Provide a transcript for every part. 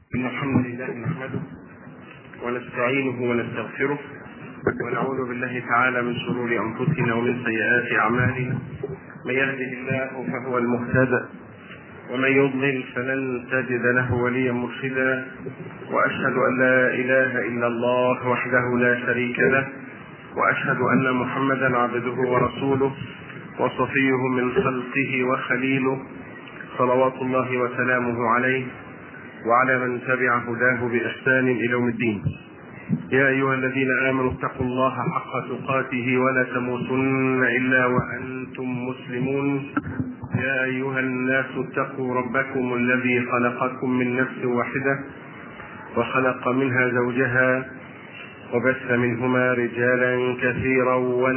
إن الحمد لله نحمده ونستعينه ونستغفره ونعوذ بالله تعالى من شرور أنفسنا ومن سيئات أعمالنا من يهده الله فهو المهتدى ومن يضلل فلن تجد له وليا مرشدا وأشهد أن لا إله إلا الله وحده لا شريك له وأشهد أن محمدا عبده ورسوله وصفيه من خلقه وخليله صلوات الله وسلامه عليه وعلى من تبع هداه بإحسان إلى يوم الدين يا أيها الذين آمنوا اتقوا الله حق تقاته ولا تموتن إلا وأنتم مسلمون يا أيها الناس اتقوا ربكم الذي خلقكم من نفس واحدة وخلق منها زوجها وبث منهما رجالا كثيرا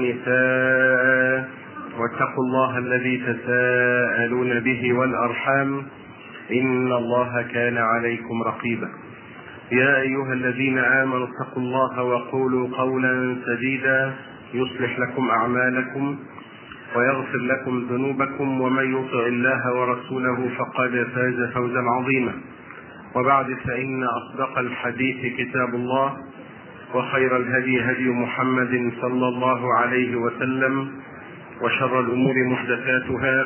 ونساء واتقوا الله الذي تساءلون به والأرحام إن الله كان عليكم رقيبا يا أيها الذين آمنوا اتقوا الله وقولوا قولا سديدا يصلح لكم أعمالكم ويغفر لكم ذنوبكم ومن يطع الله ورسوله فقد فاز فوزا عظيما وبعد فإن أصدق الحديث كتاب الله وخير الهدي هدي محمد صلى الله عليه وسلم وشر الأمور محدثاتها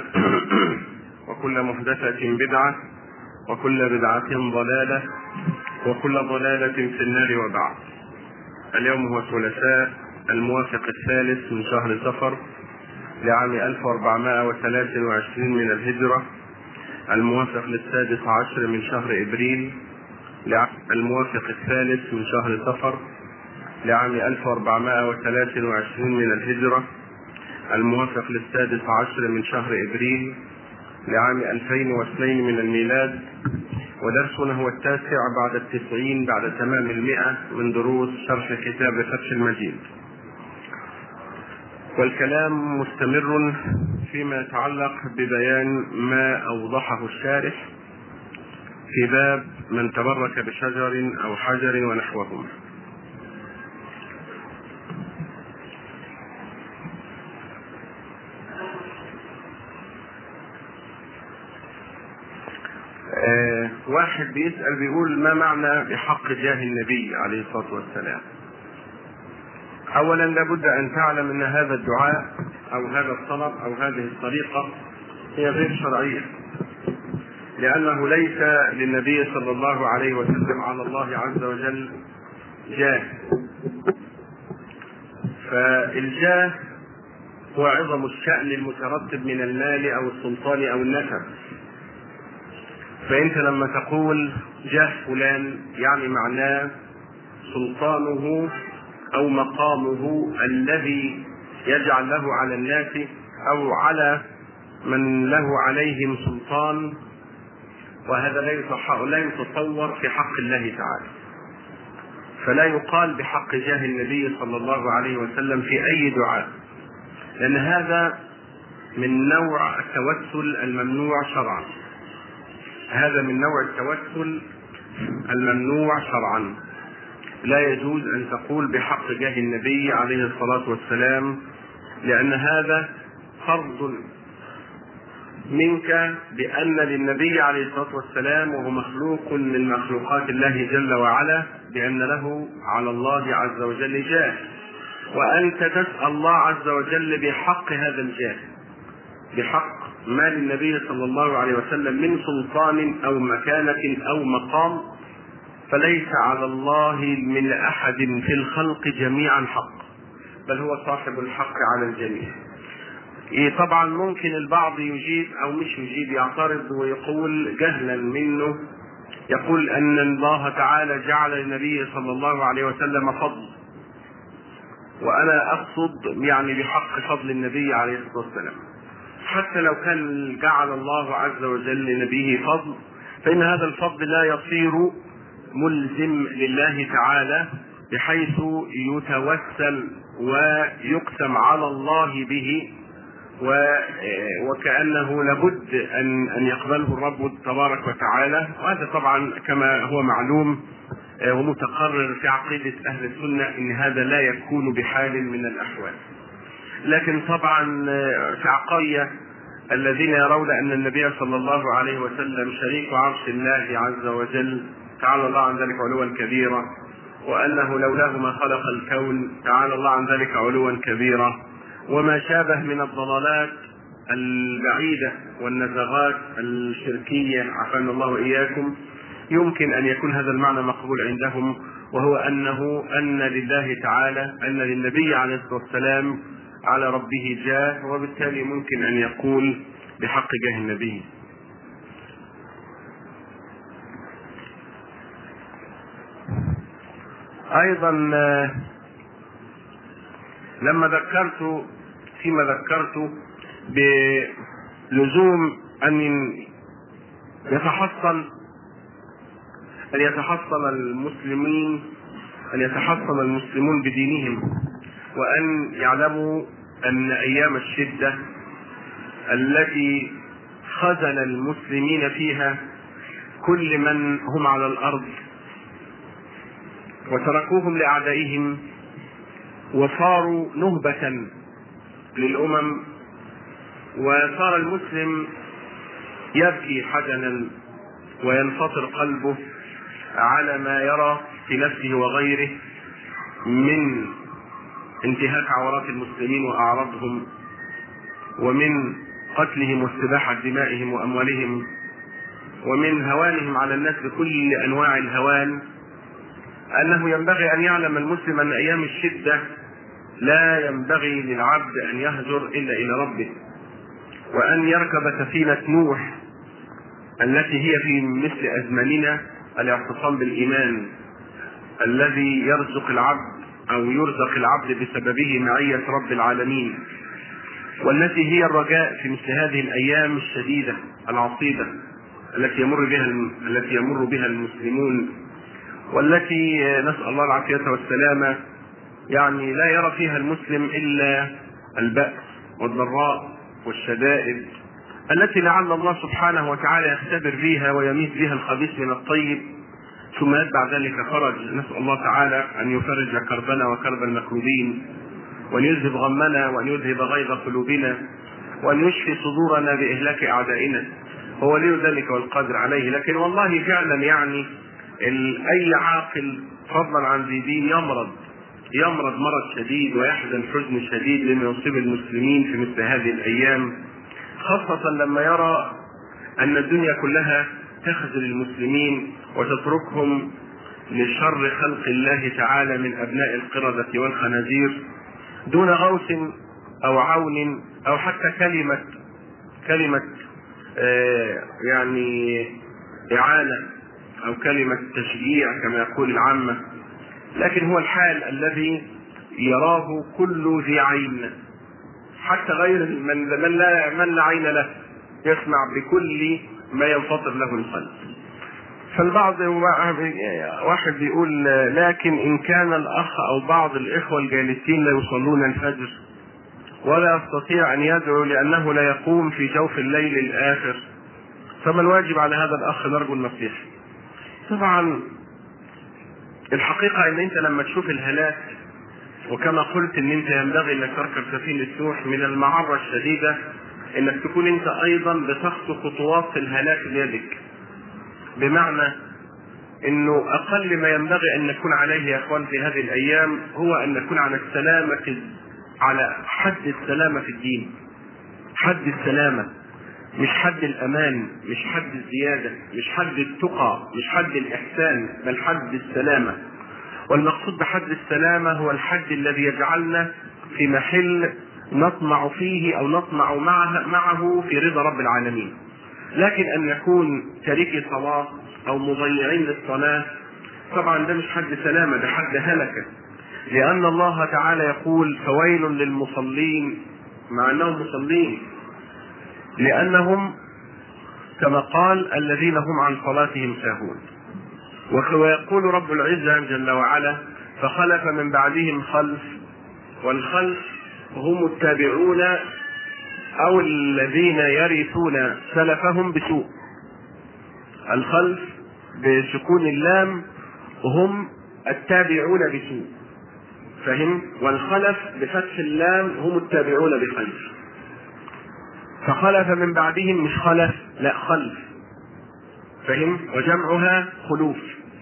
وكل محدثة بدعة وكل بدعة ضلالة وكل ضلالة في النار وبعد اليوم هو الثلاثاء الموافق الثالث من شهر صفر لعام 1423 من الهجرة الموافق للسادس عشر من شهر إبريل الموافق الثالث من شهر صفر لعام 1423 من الهجرة الموافق للسادس عشر من شهر إبريل لعام 2002 من الميلاد ودرسنا هو التاسع بعد التسعين بعد تمام المئة من دروس شرح كتاب فتح المجيد والكلام مستمر فيما يتعلق ببيان ما أوضحه الشارح في باب من تبرك بشجر أو حجر ونحوهما آه واحد بيسأل بيقول ما معنى بحق جاه النبي عليه الصلاة والسلام أولا لابد أن تعلم أن هذا الدعاء أو هذا الطلب أو هذه الطريقة هي غير شرعية لأنه ليس للنبي صلى الله عليه وسلم على الله عز وجل جاه فالجاه هو عظم الشأن المترتب من المال أو السلطان أو النسب فانت لما تقول جاه فلان يعني معناه سلطانه او مقامه الذي يجعل له على الناس او على من له عليهم سلطان وهذا لا لا يتصور في حق الله تعالى فلا يقال بحق جاه النبي صلى الله عليه وسلم في اي دعاء لان هذا من نوع التوسل الممنوع شرعا هذا من نوع التوسل الممنوع شرعا لا يجوز ان تقول بحق جاه النبي عليه الصلاه والسلام لان هذا فرض منك بان للنبي عليه الصلاه والسلام وهو مخلوق من مخلوقات الله جل وعلا بان له على الله عز وجل جاه وانت تسال الله عز وجل بحق هذا الجاه بحق ما للنبي صلى الله عليه وسلم من سلطان او مكانه او مقام فليس على الله من احد في الخلق جميعا حق بل هو صاحب الحق على الجميع إيه طبعا ممكن البعض يجيب او مش يجيب يعترض ويقول جهلا منه يقول ان الله تعالى جعل للنبي صلى الله عليه وسلم فضل وانا اقصد يعني بحق فضل النبي عليه الصلاه والسلام حتى لو كان جعل الله عز وجل لنبيه فضل فإن هذا الفضل لا يصير ملزم لله تعالى بحيث يتوسل ويقسم على الله به وكأنه لابد أن أن يقبله الرب تبارك وتعالى وهذا طبعا كما هو معلوم ومتقرر في عقيدة أهل السنة أن هذا لا يكون بحال من الأحوال لكن طبعا في عقاية الذين يرون أن النبي صلى الله عليه وسلم شريك عرش الله عز وجل تعالى الله عن ذلك علوا كبيرا وأنه لولاه ما خلق الكون تعالى الله عن ذلك علوا كبيرا وما شابه من الضلالات البعيدة والنزغات الشركية عافانا الله وإياكم يمكن أن يكون هذا المعنى مقبول عندهم وهو أنه أن لله تعالى أن للنبي عليه الصلاة والسلام على ربه جاه وبالتالي ممكن أن يقول بحق جاه النبي أيضا لما ذكرت فيما ذكرت بلزوم أن يتحصن أن يتحصن المسلمين أن يتحصن المسلمون بدينهم وأن يعلموا أن أيام الشدة التي خذل المسلمين فيها كل من هم على الأرض وتركوهم لأعدائهم وصاروا نهبة للأمم وصار المسلم يبكي حزنا وينفطر قلبه على ما يرى في نفسه وغيره من انتهاك عورات المسلمين واعراضهم ومن قتلهم واستباحه دمائهم واموالهم ومن هوانهم على الناس بكل انواع الهوان انه ينبغي ان يعلم المسلم ان ايام الشده لا ينبغي للعبد ان يهجر الا الى ربه وان يركب سفينه نوح التي هي في مثل ازماننا الاعتصام بالايمان الذي يرزق العبد او يرزق العبد بسببه معيه رب العالمين والتي هي الرجاء في مثل هذه الايام الشديده العصيبه التي يمر بها التي يمر بها المسلمون والتي نسال الله العافيه والسلامه يعني لا يرى فيها المسلم الا البأس والضراء والشدائد التي لعل الله سبحانه وتعالى يختبر فيها ويميز بها الخبيث من الطيب ثم يتبع ذلك فرج نسأل الله تعالى أن يفرج كربنا وكرب المكروبين وأن يذهب غمنا وأن يذهب غيظ قلوبنا وأن يشفي صدورنا بإهلاك أعدائنا هو ولي ذلك والقادر عليه لكن والله فعلا يعني أي عاقل فضلا عن ذي دين يمرض يمرض مرض شديد ويحزن حزن شديد لما يصيب المسلمين في مثل هذه الأيام خاصة لما يرى أن الدنيا كلها تخذل المسلمين وتتركهم لشر خلق الله تعالى من أبناء القردة والخنازير دون غوث أو عون أو حتى كلمة كلمة آه يعني إعانة أو كلمة تشجيع كما يقول العامة لكن هو الحال الذي يراه كل ذي عين حتى غير من من لا من لا عين له يسمع بكل ما ينفطر له القلب فالبعض واحد بيقول لكن ان كان الاخ او بعض الاخوه الجالسين لا يصلون الفجر ولا يستطيع ان يدعو لانه لا يقوم في جوف الليل الاخر فما الواجب على هذا الاخ نرجو النصيحه طبعا الحقيقه ان انت لما تشوف الهلاك وكما قلت ان انت ينبغي انك تركب سفينه نوح من المعره الشديده انك تكون انت ايضا بتخطو خطوات في الهلاك بيدك بمعنى انه اقل ما ينبغي ان نكون عليه يا اخوان في هذه الايام هو ان نكون على السلامه على حد السلامه في الدين حد السلامه مش حد الامان مش حد الزياده مش حد التقى مش حد الاحسان بل حد السلامه والمقصود بحد السلامه هو الحد الذي يجعلنا في محل نطمع فيه او نطمع معه, معه في رضا رب العالمين لكن ان نكون تاركي صلاه او مضيعين للصلاه طبعا ده مش حد سلامه ده حد هلكه لان الله تعالى يقول فويل للمصلين مع انهم مصلين لانهم كما قال الذين هم عن صلاتهم ساهون ويقول رب العزه جل وعلا فخلف من بعدهم خلف والخلف هم التابعون او الذين يرثون سلفهم بسوء الخلف بسكون اللام هم التابعون بسوء فهم والخلف بفتح اللام هم التابعون بخير فخلف من بعدهم مش خلف لا خلف فهم وجمعها خلوف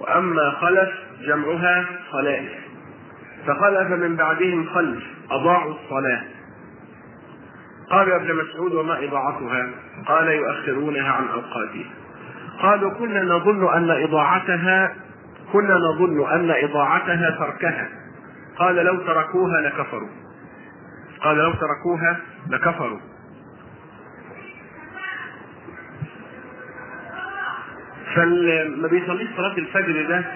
وأما خلف جمعها خلائف فخلف من بعدهم خلف أضاعوا الصلاة قالوا يا ابن مسعود وما إضاعتها قال يؤخرونها عن أوقاتها قالوا كنا نظن أن إضاعتها كنا نظن أن إضاعتها تركها قال لو تركوها لكفروا قال لو تركوها لكفروا فما بيصليش صلاة الفجر ده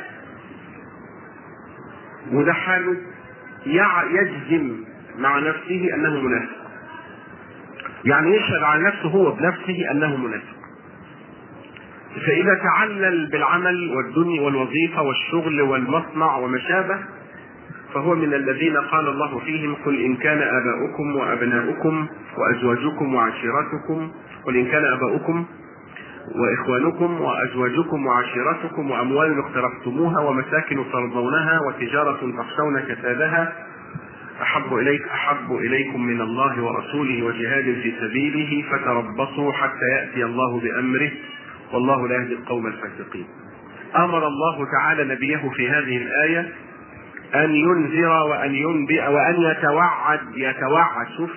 وده حاله يجزم مع نفسه انه منافق يعني يشهد على نفسه هو بنفسه انه منافق فاذا تعلل بالعمل والدنيا والوظيفه والشغل والمصنع وما شابه فهو من الذين قال الله فيهم قل ان كان اباؤكم وابناؤكم وازواجكم وعشيرتكم قل ان كان اباؤكم واخوانكم وازواجكم وعشيرتكم واموال اقترفتموها ومساكن ترضونها وتجاره تخشون كسادها احب اليك احب اليكم من الله ورسوله وجهاد في سبيله فتربصوا حتى ياتي الله بامره والله لا يهدي القوم الفاسقين. امر الله تعالى نبيه في هذه الايه ان ينذر وان ينبئ وان يتوعد يتوعد شوف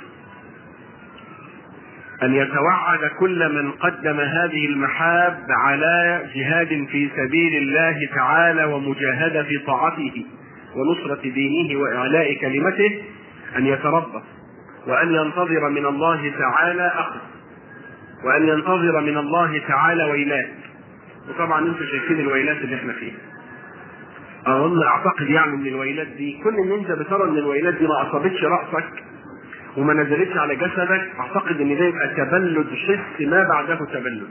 أن يتوعد كل من قدم هذه المحاب على جهاد في سبيل الله تعالى ومجاهدة في طاعته ونصرة دينه وإعلاء كلمته أن يتربص وأن ينتظر من الله تعالى أخذ وأن ينتظر من الله تعالى ويلات وطبعا انتم شايفين الويلات اللي احنا فيها أظن أعتقد يعني من الويلات دي كل ان انت بترى ان الويلات دي ما أصابتش رأسك وما نزلتش على جسدك اعتقد ان ده يبقى تبلد حس ما بعده تبلد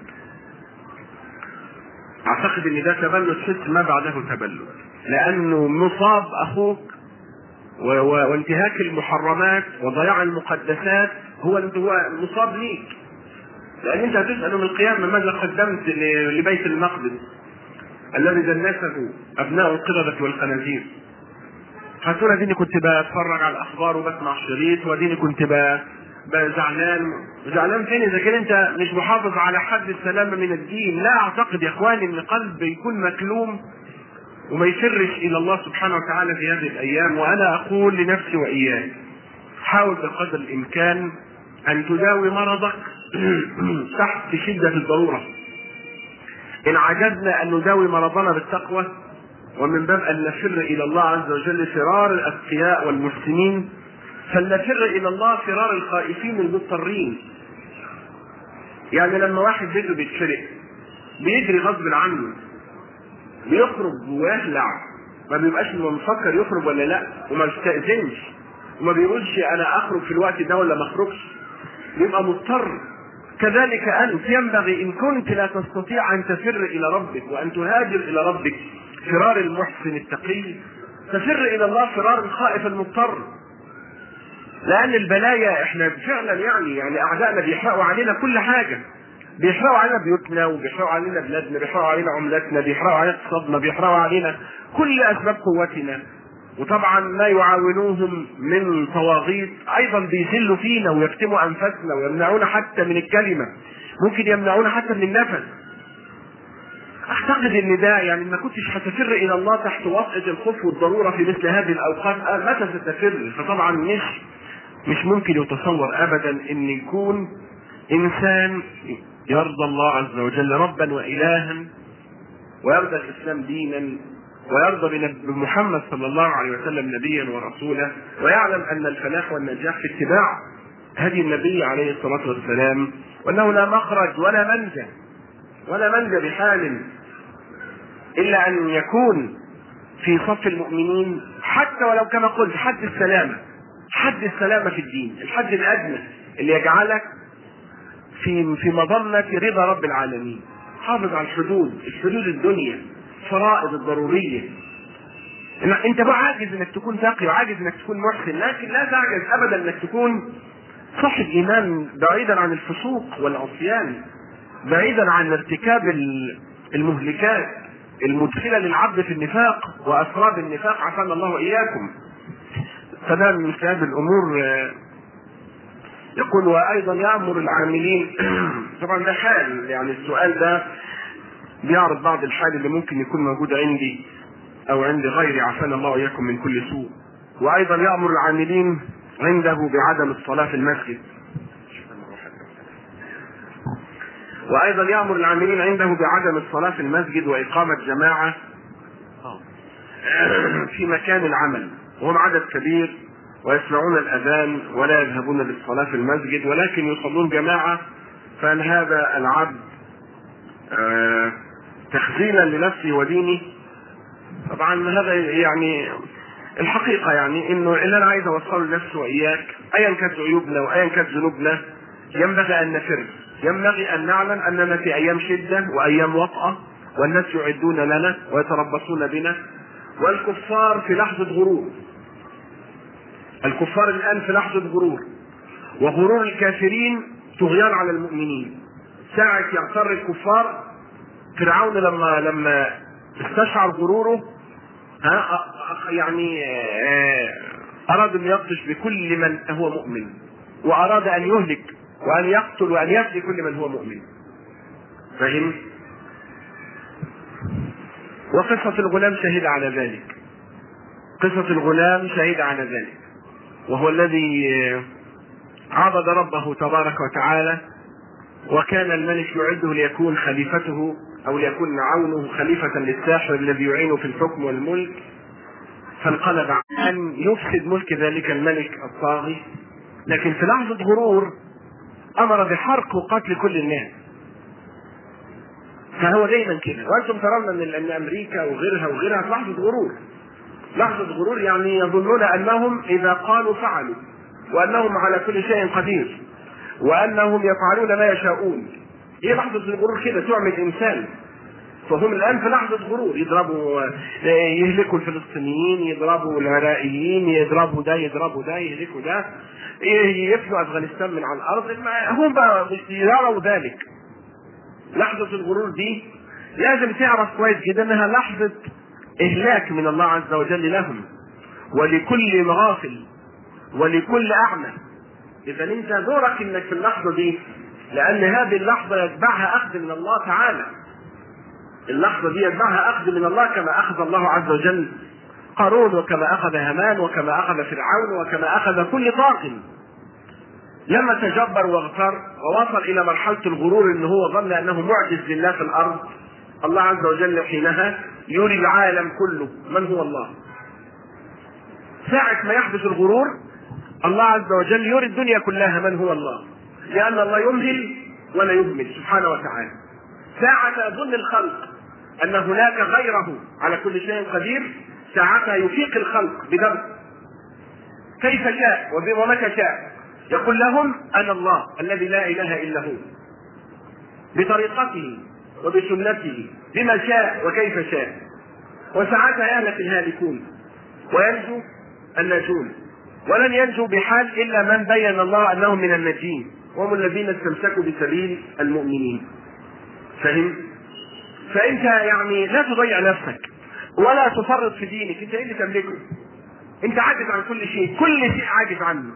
اعتقد ان ده تبلد حس ما بعده تبلد لانه مصاب اخوك و... و... وانتهاك المحرمات وضياع المقدسات هو هو مصاب ليك لان انت هتسال من القيامه ماذا قدمت ل... لبيت المقدس الذي دنسه ابناء القردة والخنازير هتقول اديني كنت بتفرج على الاخبار وبسمع الشريط واديني كنت ب... زعلان زعلان فين اذا كان انت مش محافظ على حد السلامه من الدين لا اعتقد يا اخواني ان قلب يكون مكلوم وما يسرش الى الله سبحانه وتعالى في هذه الايام وانا اقول لنفسي واياك حاول بقدر الامكان ان تداوي مرضك تحت شده الضروره ان عجزنا ان نداوي مرضنا بالتقوى ومن باب ان نفر الى الله عز وجل فرار الاتقياء والمحسنين فلنفر الى الله فرار الخائفين المضطرين يعني لما واحد بيته بيتسرق بيجري غصب عنه بيخرج ويخلع ما بيبقاش مفكر يخرج ولا لا وما بيستأذنش وما بيقولش انا اخرج في الوقت ده ولا ما اخرجش بيبقى مضطر كذلك انت ينبغي ان كنت لا تستطيع ان تفر الى ربك وان تهاجر الى ربك فرار المحسن التقي تفر الى الله فرار الخائف المضطر لان البلايا احنا فعلا يعني يعني اعدائنا بيحرقوا علينا كل حاجه بيحرقوا علينا بيوتنا وبيحرقوا علينا بلادنا بيحرقوا علينا عملتنا بيحرقوا علينا اقتصادنا بيحرقوا علينا كل اسباب قوتنا وطبعا ما يعاونوهم من طواغيت ايضا بيذلوا فينا ويكتموا انفسنا ويمنعونا حتى من الكلمه ممكن يمنعونا حتى من النفس اعتقد ان ده يعني ما كنتش هتفر الى الله تحت وطأة الخوف والضروره في مثل هذه الاوقات آه متى ستفر فطبعا مش مش ممكن يتصور ابدا ان يكون انسان يرضى الله عز وجل ربا والها ويرضى الاسلام دينا ويرضى بمحمد صلى الله عليه وسلم نبيا ورسولا ويعلم ان الفلاح والنجاح في اتباع هدي النبي عليه الصلاه والسلام وانه لا مخرج ولا منجا ولا منجا بحال الا ان يكون في صف المؤمنين حتى ولو كما قلت حد السلامه حد السلامه في الدين الحد الادنى اللي يجعلك في في مظنه رضا رب العالمين حافظ على الحدود الحدود الدنيا الفرائض الضروريه انت بقى عاجز انك تكون تقي وعاجز انك تكون محسن لكن لا تعجز ابدا انك تكون صاحب ايمان بعيدا عن الفسوق والعصيان بعيدا عن ارتكاب المهلكات المدخله للعبد في النفاق واسراب النفاق عافانا الله واياكم فده من مثل هذه الامور يقول وايضا يامر العاملين طبعا ده حال يعني السؤال ده بيعرض بعض الحال اللي ممكن يكون موجود عندي او عند غيري عافانا الله واياكم من كل سوء وايضا يامر العاملين عنده بعدم الصلاه في المسجد وايضا يامر العاملين عنده بعدم الصلاه في المسجد واقامه جماعه في مكان العمل وهم عدد كبير ويسمعون الاذان ولا يذهبون للصلاه في المسجد ولكن يصلون جماعه فهل هذا العبد آه، تخزينا لنفسه ودينه طبعا هذا يعني الحقيقة يعني انه اللي انا عايز اوصله لنفسي واياك ايا كانت عيوبنا وايا كانت ذنوبنا ينبغي ان نفر ينبغي ان نعلم اننا في ايام شدة وايام وطأة والناس يعدون لنا ويتربصون بنا والكفار في لحظة غرور الكفار الان في لحظة غرور وغرور الكافرين طغيان على المؤمنين ساعة يغتر الكفار فرعون لما لما استشعر غروره ها يعني اراد ان يبطش بكل من هو مؤمن واراد ان يهلك وان يقتل وان يفدي كل من هو مؤمن فهم وقصة الغلام شهد على ذلك قصة الغلام شهد على ذلك وهو الذي عبد ربه تبارك وتعالى وكان الملك يعده ليكون خليفته او ليكون عونه خليفة للساحر الذي يعينه في الحكم والملك فانقلب ان يفسد ملك ذلك الملك الطاغي لكن في لحظة غرور امر بحرق وقتل كل الناس فهو دايما كده وانتم ترون ان ان امريكا وغيرها وغيرها في لحظة غرور لحظة غرور يعني يظنون انهم اذا قالوا فعلوا وانهم على كل شيء قدير وانهم يفعلون ما يشاءون هي لحظة الغرور كده تعمل انسان فهم الان في لحظة غرور يضربوا يهلكوا الفلسطينيين يضربوا العراقيين يضربوا ده يضربوا ده يهلكوا ده يفنوا افغانستان من على الارض هم بقى يروا ذلك لحظة الغرور دي لازم تعرف كويس جدا انها لحظة اهلاك من الله عز وجل لهم ولكل مغافل ولكل اعمى اذا انت دورك انك في اللحظة دي لان هذه اللحظة يتبعها اخذ من الله تعالى اللحظة دي يتبعها اخذ من الله كما اخذ الله عز وجل قارون وكما اخذ هامان وكما اخذ فرعون وكما اخذ كل طاغ لما تجبر واغتر ووصل الى مرحلة الغرور ان هو ظن انه معجز لله في الارض الله عز وجل حينها يري العالم كله من هو الله ساعة ما يحدث الغرور الله عز وجل يري الدنيا كلها من هو الله لأن الله يمهل ولا يهمل سبحانه وتعالى ساعة يظن الخلق أن هناك غيره على كل شيء قدير ساعتها يفيق الخلق بدرس كيف شاء ومتى شاء يقول لهم أنا الله الذي لا إله إلا هو بطريقته وبسنته بما شاء وكيف شاء وساعتها يهلك الهالكون وينجو الناجون ولن ينجو بحال الا من بين الله انهم من الناجين وهم الذين استمسكوا بسبيل المؤمنين فهم فانت يعني لا تضيع نفسك ولا تفرط في دينك انت ايه اللي تملكه انت عاجز عن كل شيء كل شيء عاجز عنه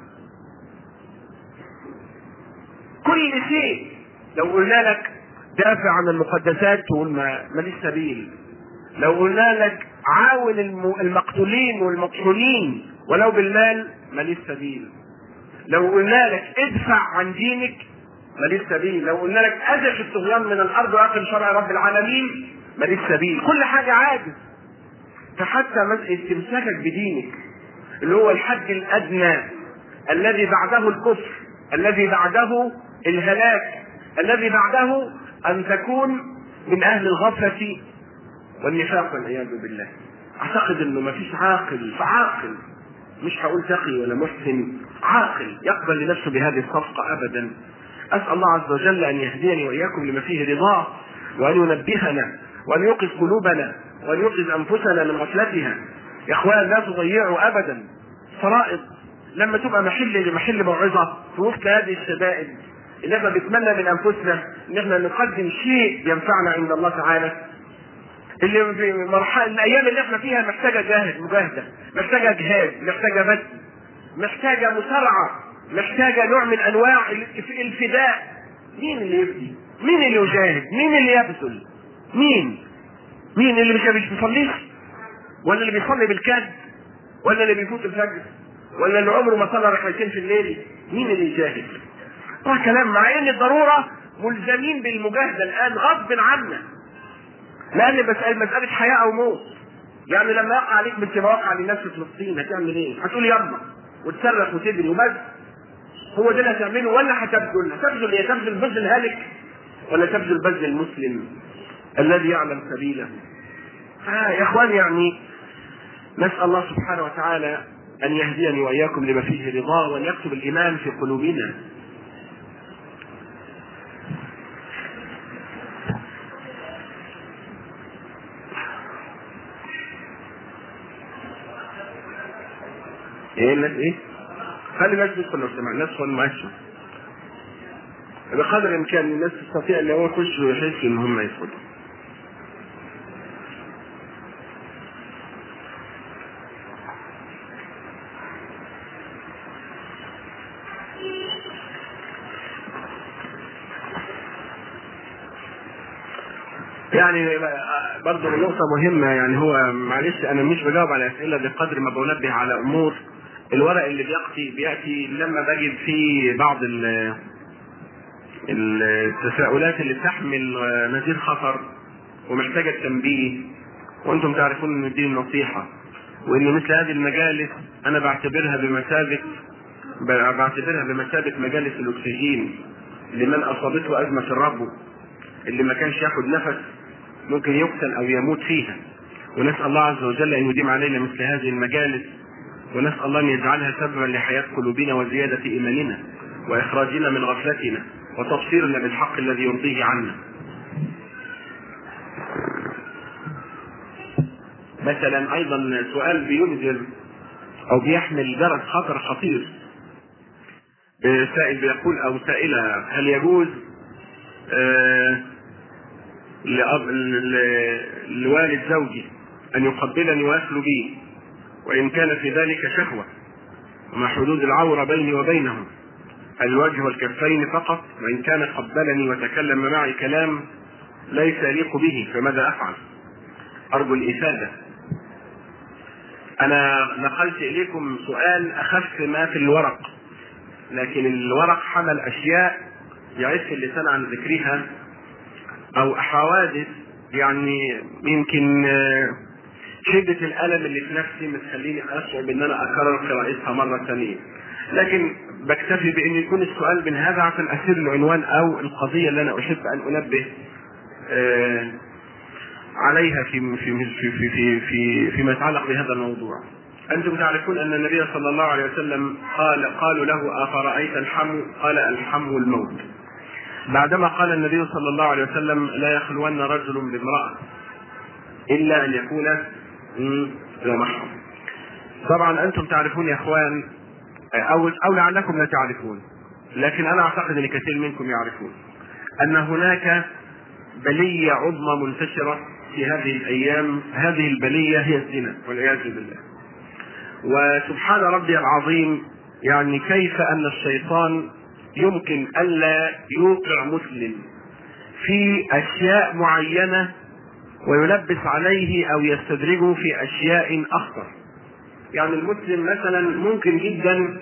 كل شيء لو قلنا لك دافع عن المقدسات تقول ما ماليش سبيل لو قلنا لك عاون المقتولين والمقتولين ولو بالمال ماليش سبيل لو قلنا لك ادفع عن دينك ماليش سبيل لو قلنا لك ازف الطغيان من الارض واخر شرع رب العالمين ماليش سبيل كل حاجه عاجز فحتى استمساكك بدينك اللي هو الحد الادنى الذي بعده الكفر الذي بعده الهلاك الذي بعده ان تكون من اهل الغفله والنفاق والعياذ بالله اعتقد انه ما فيش عاقل فعاقل مش هقول تقي ولا محسن عاقل يقبل لنفسه بهذه الصفقة أبدا أسأل الله عز وجل أن يهديني وإياكم لما فيه رضاه وأن ينبهنا وأن يوقظ قلوبنا وأن يوقظ أنفسنا من غفلتها يا إخوان لا تضيعوا أبدا فرائض لما تبقى محل لمحل موعظة في وسط هذه الشدائد اللي احنا بنتمنى من انفسنا ان احنا نقدم شيء ينفعنا عند الله تعالى اللي في مرحله الايام اللي احنا فيها محتاجه جاهد مجاهده محتاجه جهاد محتاجه بذل محتاجه مسارعه محتاجه نوع من انواع الفداء مين اللي يفدي مين اللي يجاهد مين اللي يبذل مين مين اللي مش مش بيصليش ولا اللي بيصلي بالكاد ولا اللي بيفوت الفجر ولا اللي عمره ما صلى ركعتين في الليل مين اللي يجاهد ده كلام مع ان الضروره ملزمين بالمجاهده الان غصب عنا لان مساله مساله حياه او موت يعني لما يقع عليك مثل ما وقع للناس في فلسطين هتعمل ايه؟ هتقول يلا وتصرخ وتجري وبس هو ده اللي هتعمله ولا هتبذل؟ هتبذل ايه؟ تبذل بذل هالك ولا تبذل بذل المسلم الذي يعلم سبيله؟ آه يا اخوان يعني نسال الله سبحانه وتعالى ان يهديني واياكم لما فيه رضاه وان يكتب الايمان في قلوبنا ايه الناس ايه؟ خلي الناس تدخل لو سمع الناس خلوا معاش بقدر الامكان الناس تستطيع ان هو يخش ويحس ان هم يدخلوا يعني برضه نقطة مهمة يعني هو معلش أنا مش بجاوب على أسئلة بقدر ما بنبه على أمور الورق اللي بيأتي بيأتي لما بجد فيه بعض ال التساؤلات اللي تحمل نذير خطر ومحتاجة التنبيه وأنتم تعرفون إن دي النصيحة وإن مثل هذه المجالس أنا بعتبرها بمثابة بعتبرها بمثابة مجالس الأكسجين لمن أصابته أزمة الربو اللي ما كانش ياخد نفس ممكن يقتل او يموت فيها ونسال الله عز وجل ان يديم علينا مثل هذه المجالس ونسال الله ان يجعلها سببا لحياه قلوبنا وزياده ايماننا واخراجنا من غفلتنا وتبصيرنا بالحق الذي يرضيه عنا مثلا ايضا سؤال بينزل او بيحمل جرس خطر خطير سائل بيقول او سائله هل يجوز آه لأب... لوالد زوجي أن يقبلني ويخلو بي وإن كان في ذلك شهوة ومع حدود العورة بيني وبينه الوجه والكفين فقط وإن كان قبلني وتكلم معي كلام ليس يليق به فماذا أفعل؟ أرجو الإفادة أنا نقلت إليكم سؤال أخف ما في الورق لكن الورق حمل أشياء يعف اللسان عن ذكرها او حوادث يعني يمكن شدة الألم اللي في نفسي متخليني أشعر بأن أنا أكرر قراءتها مرة ثانية. لكن بكتفي بأن يكون السؤال من هذا عشان أسير العنوان أو القضية اللي أنا أحب أن أنبه عليها في في في في في, في فيما يتعلق بهذا الموضوع. أنتم تعرفون أن النبي صلى الله عليه وسلم قال قالوا له أفرأيت الحم؟ قال الحم الموت. بعدما قال النبي صلى الله عليه وسلم لا يخلون رجل بامرأة إلا أن يكون ذو محرم. طبعا أنتم تعرفون يا إخوان أو أو لعلكم لا تعرفون لكن أنا أعتقد أن كثير منكم يعرفون أن هناك بلية عظمى منتشرة في هذه الأيام هذه البلية هي الزنا والعياذ بالله. وسبحان ربي العظيم يعني كيف أن الشيطان يمكن الا يوقع مسلم في اشياء معينه ويلبس عليه او يستدرجه في اشياء اخطر. يعني المسلم مثلا ممكن جدا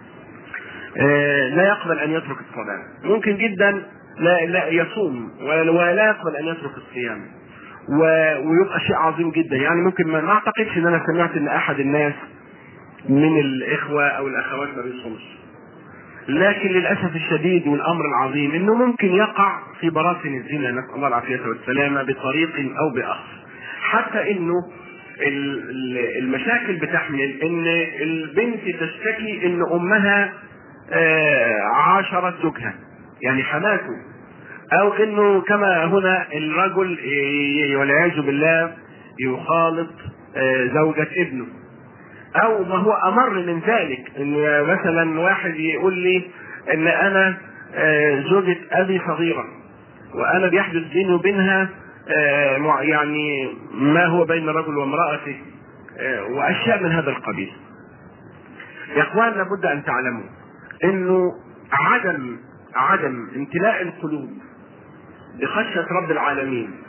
لا يقبل ان يترك الصلاه، ممكن جدا لا لا يصوم ولا يقبل ان يترك الصيام. ويبقى شيء عظيم جدا، يعني ممكن ما اعتقدش ان انا سمعت ان احد الناس من الاخوه او الاخوات ما بيصومش. لكن للاسف الشديد والامر العظيم انه ممكن يقع في براثن الزنا نسال الله العافيه والسلامه بطريق او باخر حتى انه المشاكل بتحمل ان البنت تشتكي ان امها عاشرت زوجها يعني حماته او انه كما هنا الرجل والعياذ بالله يخالط زوجة ابنه او ما هو امر من ذلك ان مثلا واحد يقول لي ان انا زوجة ابي صغيرة وانا بيحدث بيني وبينها يعني ما هو بين رجل وامرأته واشياء من هذا القبيل يا اخوان لابد ان تعلموا انه عدم عدم امتلاء القلوب بخشية رب العالمين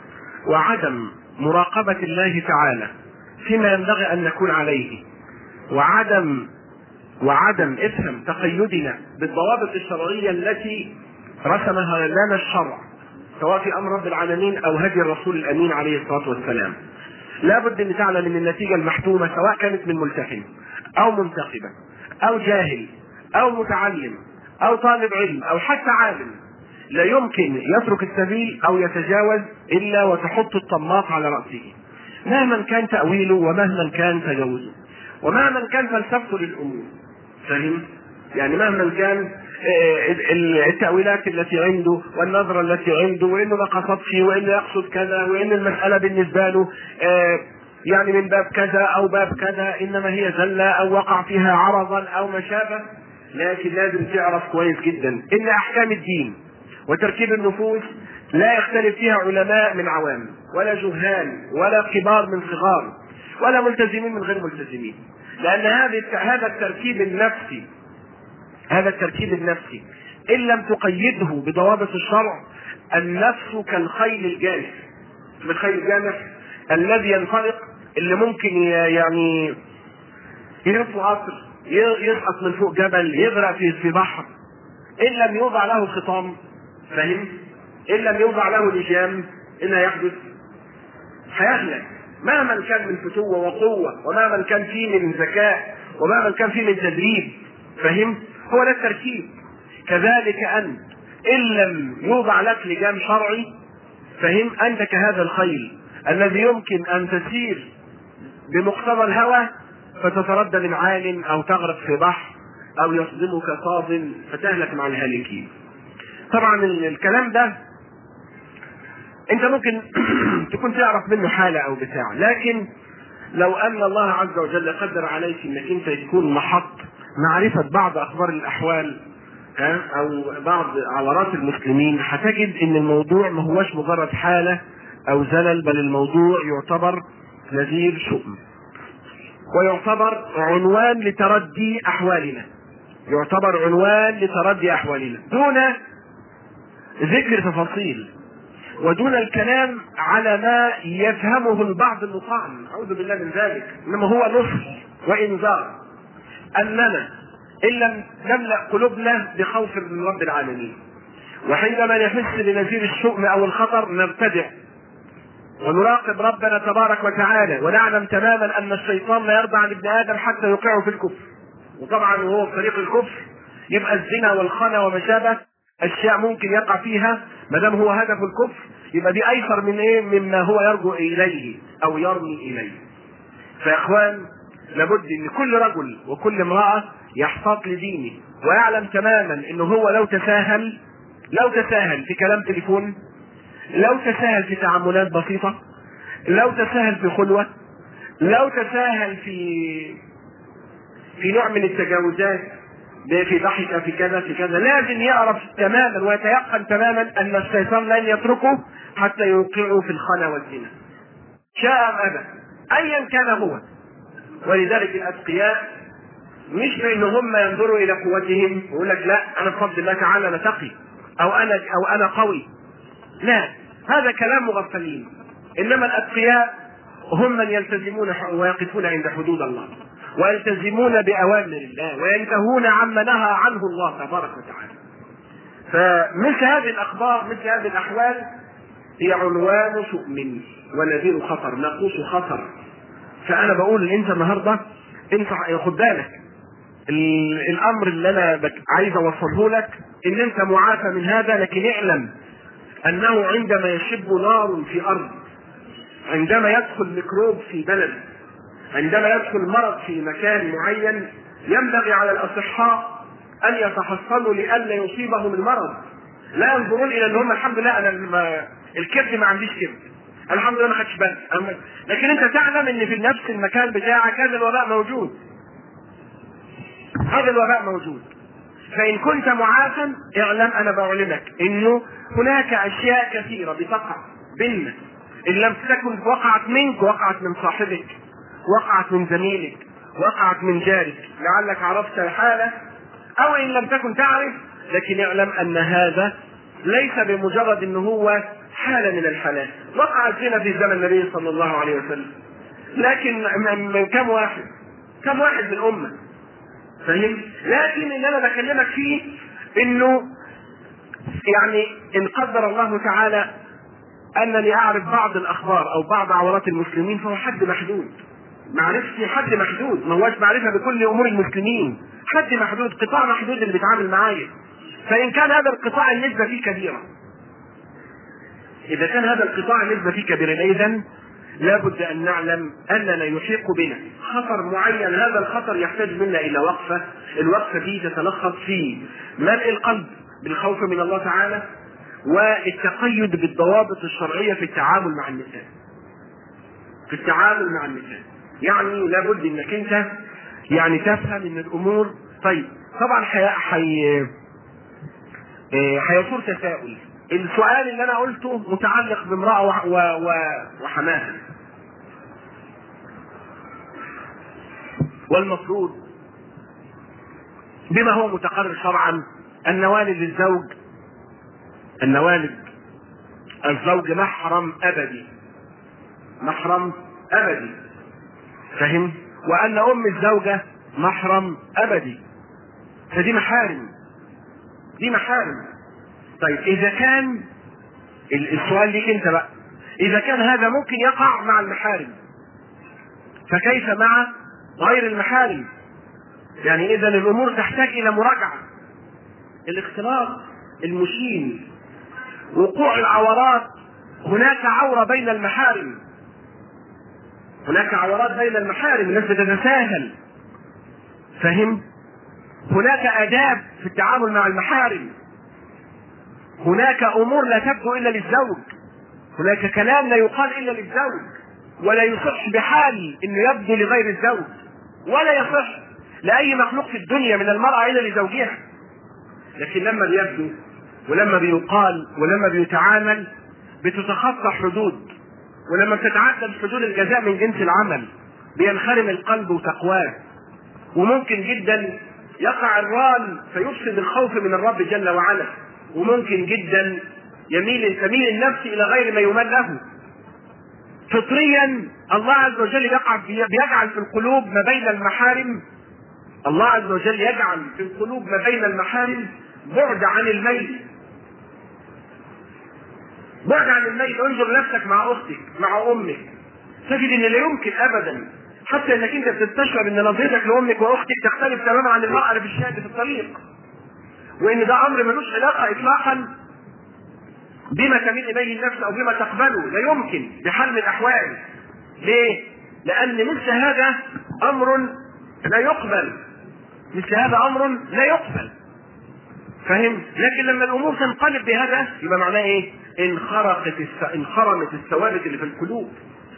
وعدم مراقبة الله تعالى فيما ينبغي أن نكون عليه وعدم وعدم افهم تقيدنا بالضوابط الشرعية التي رسمها لنا الشرع سواء في امر رب العالمين او هدي الرسول الامين عليه الصلاه والسلام. لابد ان تعلم ان النتيجه المحتومه سواء كانت من ملتحم او منتقبه او جاهل او متعلم او طالب علم او حتى عالم لا يمكن يترك السبيل او يتجاوز الا وتحط الطماط على راسه. مهما كان تاويله ومهما كان تجاوزه ومهما كان فلسفته للامور. فاهم؟ يعني مهما كان التأويلات التي عنده والنظرة التي عنده وإنه ما قصدش وإنه يقصد كذا وإن المسألة بالنسبة له يعني من باب كذا أو باب كذا إنما هي زلة أو وقع فيها عرضا أو ما شابه لكن لازم تعرف كويس جدا إن أحكام الدين وتركيب النفوس لا يختلف فيها علماء من عوام ولا جهال ولا كبار من صغار ولا ملتزمين من غير ملتزمين لأن هذه هذا التركيب النفسي هذا التركيب النفسي ان لم تقيده بضوابط الشرع النفس كالخيل الجارف من الخيل الجامح الذي ينطلق اللي ممكن يعني يلف قطر يسقط من فوق جبل يغرق في في بحر ان لم يوضع له خطام فاهم ان لم يوضع له لجام ان يحدث هيغلب مهما كان من فتوه وقوه ومهما كان فيه من ذكاء ومهما كان فيه من تدريب فاهم هو ده التركيب كذلك أنت إن لم يوضع لك لجام شرعي فهم أنت كهذا الخيل الذي يمكن أن تسير بمقتضى الهوى فتتردى من عال أو تغرق في بحر أو يصدمك صاد فتهلك مع الهالكين طبعا الكلام ده انت ممكن تكون تعرف منه حالة او بتاع لكن لو ان الله عز وجل قدر عليك انك انت تكون محط معرفة بعض أخبار الأحوال أو بعض عورات المسلمين هتجد إن الموضوع ما هوش مجرد حالة أو زلل بل الموضوع يعتبر نذير شؤم ويعتبر عنوان لتردي أحوالنا يعتبر عنوان لتردي أحوالنا دون ذكر تفاصيل ودون الكلام على ما يفهمه البعض المطعن أعوذ بالله من ذلك إنما هو نصح وإنذار اننا ان لم نملا قلوبنا بخوف من رب العالمين وحينما نحس بنزيل الشؤم او الخطر نبتدع ونراقب ربنا تبارك وتعالى ونعلم تماما ان الشيطان لا يرضى عن ابن ادم حتى يوقعه في الكفر وطبعا وهو في طريق الكفر يبقى الزنا والخنا وما شابه اشياء ممكن يقع فيها ما دام هو هدف الكفر يبقى دي ايسر من ايه مما هو يرجو اليه او يرمي اليه فيا اخوان لابد ان كل رجل وكل امرأة يحتاط لدينه ويعلم تماما انه هو لو تساهل لو تساهل في كلام تليفون لو تساهل في تعاملات بسيطة لو تساهل في خلوة لو تساهل في في نوع من التجاوزات في ضحك في كذا في كذا لازم يعرف تماما ويتيقن تماما ان الشيطان لن يتركه حتى يوقعه في الخنا والزنا شاء ام ابى ايا كان هو ولذلك الاتقياء مش بان هم ينظروا الى قوتهم ويقول لك لا انا بفضل الله تعالى انا تقي او انا او انا قوي لا هذا كلام مغفلين انما الاتقياء هم من يلتزمون ويقفون عند حدود الله ويلتزمون باوامر الله وينتهون عما نهى عنه الله تبارك وتعالى فمثل هذه الاخبار مثل هذه الاحوال هي عنوان شؤم ونذير خطر ناقوس خطر فانا بقول انت النهارده انصح خد بالك الامر اللي انا عايز اوصله لك ان انت معافى من هذا لكن اعلم انه عندما يشب نار في ارض عندما يدخل ميكروب في بلد عندما يدخل مرض في مكان معين ينبغي على الاصحاء ان يتحصنوا لئلا يصيبهم المرض لا ينظرون الى ان هم الحمد لله انا الكبد ما عنديش كبد الحمد لله ما خدش بالي لكن انت تعلم ان في نفس المكان بتاعك هذا الوباء موجود هذا الوباء موجود فان كنت معافى اعلم انا بعلمك انه هناك اشياء كثيره بتقع بيننا ان لم تكن وقعت منك وقعت من صاحبك وقعت من زميلك وقعت من جارك لعلك عرفت الحاله او ان لم تكن تعرف لكن اعلم ان هذا ليس بمجرد ان هو حالة من الحالات وقع الزنا في زمن النبي صلى الله عليه وسلم لكن من كم واحد كم واحد من الأمة فاهم لكن اللي أنا بكلمك فيه إنه يعني إن قدر الله تعالى أنني أعرف بعض الأخبار أو بعض عورات المسلمين فهو حد محدود معرفتي حد محدود ما هوش معرفة بكل أمور المسلمين حد محدود قطاع محدود اللي بيتعامل معايا فإن كان هذا القطاع النسبة فيه كبيرة إذا كان هذا القطاع النسبة فيه كبيرة إذا لابد أن نعلم أننا يحيق بنا خطر معين هذا الخطر يحتاج منا إلى وقفة الوقفة دي تتلخص في ملء القلب بالخوف من الله تعالى والتقيد بالضوابط الشرعية في التعامل مع النساء في التعامل مع النساء يعني لابد انك انت يعني تفهم ان الامور طيب طبعا حي... حي... هيثور تساؤل السؤال اللي انا قلته متعلق بامراه و... و... و... وحماها والمفروض بما هو متقرر شرعا ان والد الزوج ان والد الزوج محرم ابدي محرم ابدي فهم وان ام الزوجه محرم ابدي فدي محارم دي محارم طيب اذا كان السؤال ليك انت بقى اذا كان هذا ممكن يقع مع المحارم فكيف مع غير المحارم يعني اذا الامور تحتاج الى مراجعه الاختلاط المشين وقوع العورات هناك عوره بين المحارم هناك عورات بين المحارم الناس بتتساهل فهم هناك آداب في التعامل مع المحارم هناك أمور لا تبدو إلا للزوج هناك كلام لا يقال إلا للزوج ولا يصح بحال أنه يبدو لغير الزوج ولا يصح لأي مخلوق في الدنيا من المرأة إلا لزوجها لكن لما بيبدو ولما بيقال ولما بيتعامل بتتخطى حدود ولما بتتعدى حدود الجزاء من جنس العمل بينخرم القلب وتقواه وممكن جدا يقع الران فيفسد الخوف من الرب جل وعلا وممكن جدا يميل تميل النفس الى غير ما يمل له فطريا الله عز وجل يقع بيجعل في القلوب ما بين المحارم الله عز وجل يجعل في القلوب ما بين المحارم بعد عن الميل بعد عن الميل انظر نفسك مع اختك مع امك تجد ان لا يمكن ابدا حتى انك انت بتستشعر ان نظرتك لامك واختك تختلف تماما عن المراه اللي في الشارع في الطريق وان ده امر ملوش علاقه اطلاقا بما تميل اليه النفس او بما تقبله لا يمكن بحال من الاحوال ليه؟ لان مثل هذا امر لا يقبل مثل هذا امر لا يقبل فهم؟ لكن لما الامور تنقلب بهذا يبقى معناه ايه؟ انخرقت الس... انخرمت الثوابت اللي في القلوب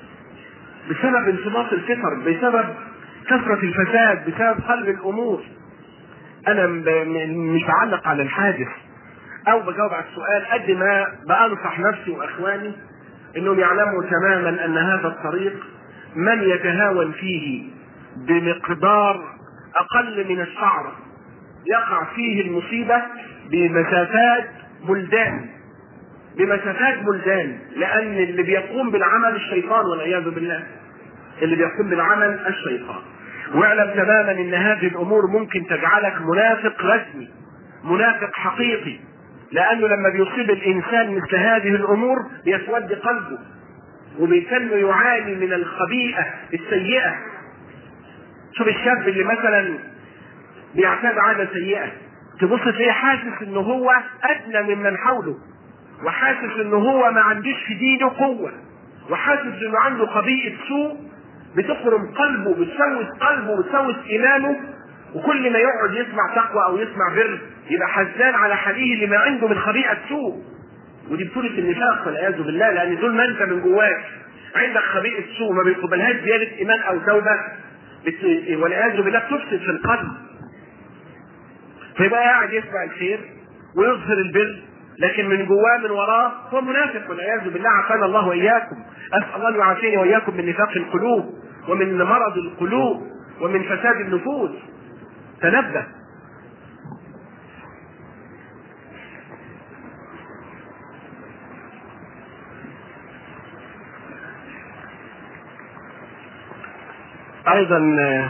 بسبب انصماط الفطر بسبب كثرة الفساد بسبب قلب الأمور أنا مش بعلق على الحادث أو بجاوب على السؤال قد ما بأنصح نفسي وإخواني إنهم يعلموا تماما أن هذا الطريق من يتهاون فيه بمقدار أقل من الشعر يقع فيه المصيبة بمسافات بلدان بمسافات بلدان لأن اللي بيقوم بالعمل الشيطان والعياذ بالله اللي بيقوم بالعمل الشيطان واعلم تماما ان هذه الامور ممكن تجعلك منافق رسمي منافق حقيقي لانه لما بيصيب الانسان مثل هذه الامور بيسود قلبه وبيتم يعاني من الخبيئه السيئه شوف الشاب اللي مثلا بيعتاد عاده سيئه تبص تلاقيه حاسس ان هو ادنى ممن حوله وحاسس ان هو ما عندوش في دينه قوه وحاسس انه عنده خبيئه سوء بتخرم قلبه بتسوس قلبه بتسوس ايمانه وكل ما يقعد يسمع تقوى او يسمع بر يبقى حزان على حليه لما عنده من خبيئه سوء ودي بطولة النفاق والعياذ بالله لان دول ما انت من جواك عندك خبيئه سوء ما بيقبلهاش زياده ايمان او توبه بت... والعياذ بالله بتفسد في القلب فيبقى قاعد يسمع الخير ويظهر البر لكن من جواه من وراه هو منافق والعياذ بالله عافانا الله واياكم اسال الله ان يعافيني واياكم من نفاق القلوب ومن مرض القلوب ومن فساد النفوس تنبه ايضا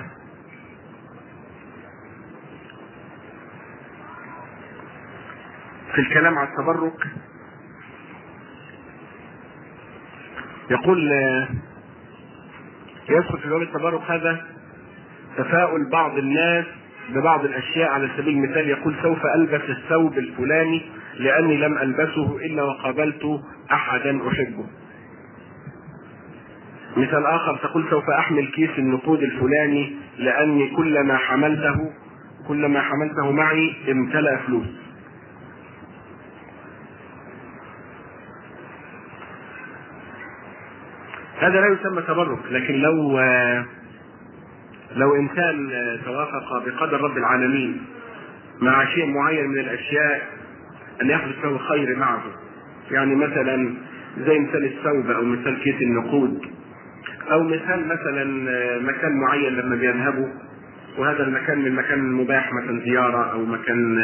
في الكلام على التبرك يقول يدخل في باب التبرك هذا تفاؤل بعض الناس ببعض الاشياء على سبيل المثال يقول سوف البس الثوب الفلاني لاني لم البسه الا وقابلت احدا احبه مثال اخر تقول سوف احمل كيس النقود الفلاني لاني كلما حملته كلما حملته معي امتلأ فلوس هذا لا يسمى تبرك لكن لو لو انسان توافق بقدر رب العالمين مع شيء معين من الاشياء ان يحدث له خير معه يعني مثلا زي مثال الثوب او مثال كيس النقود او مثال مثلا مكان معين لما بيذهبوا وهذا المكان من مكان مباح مثلا زياره او مكان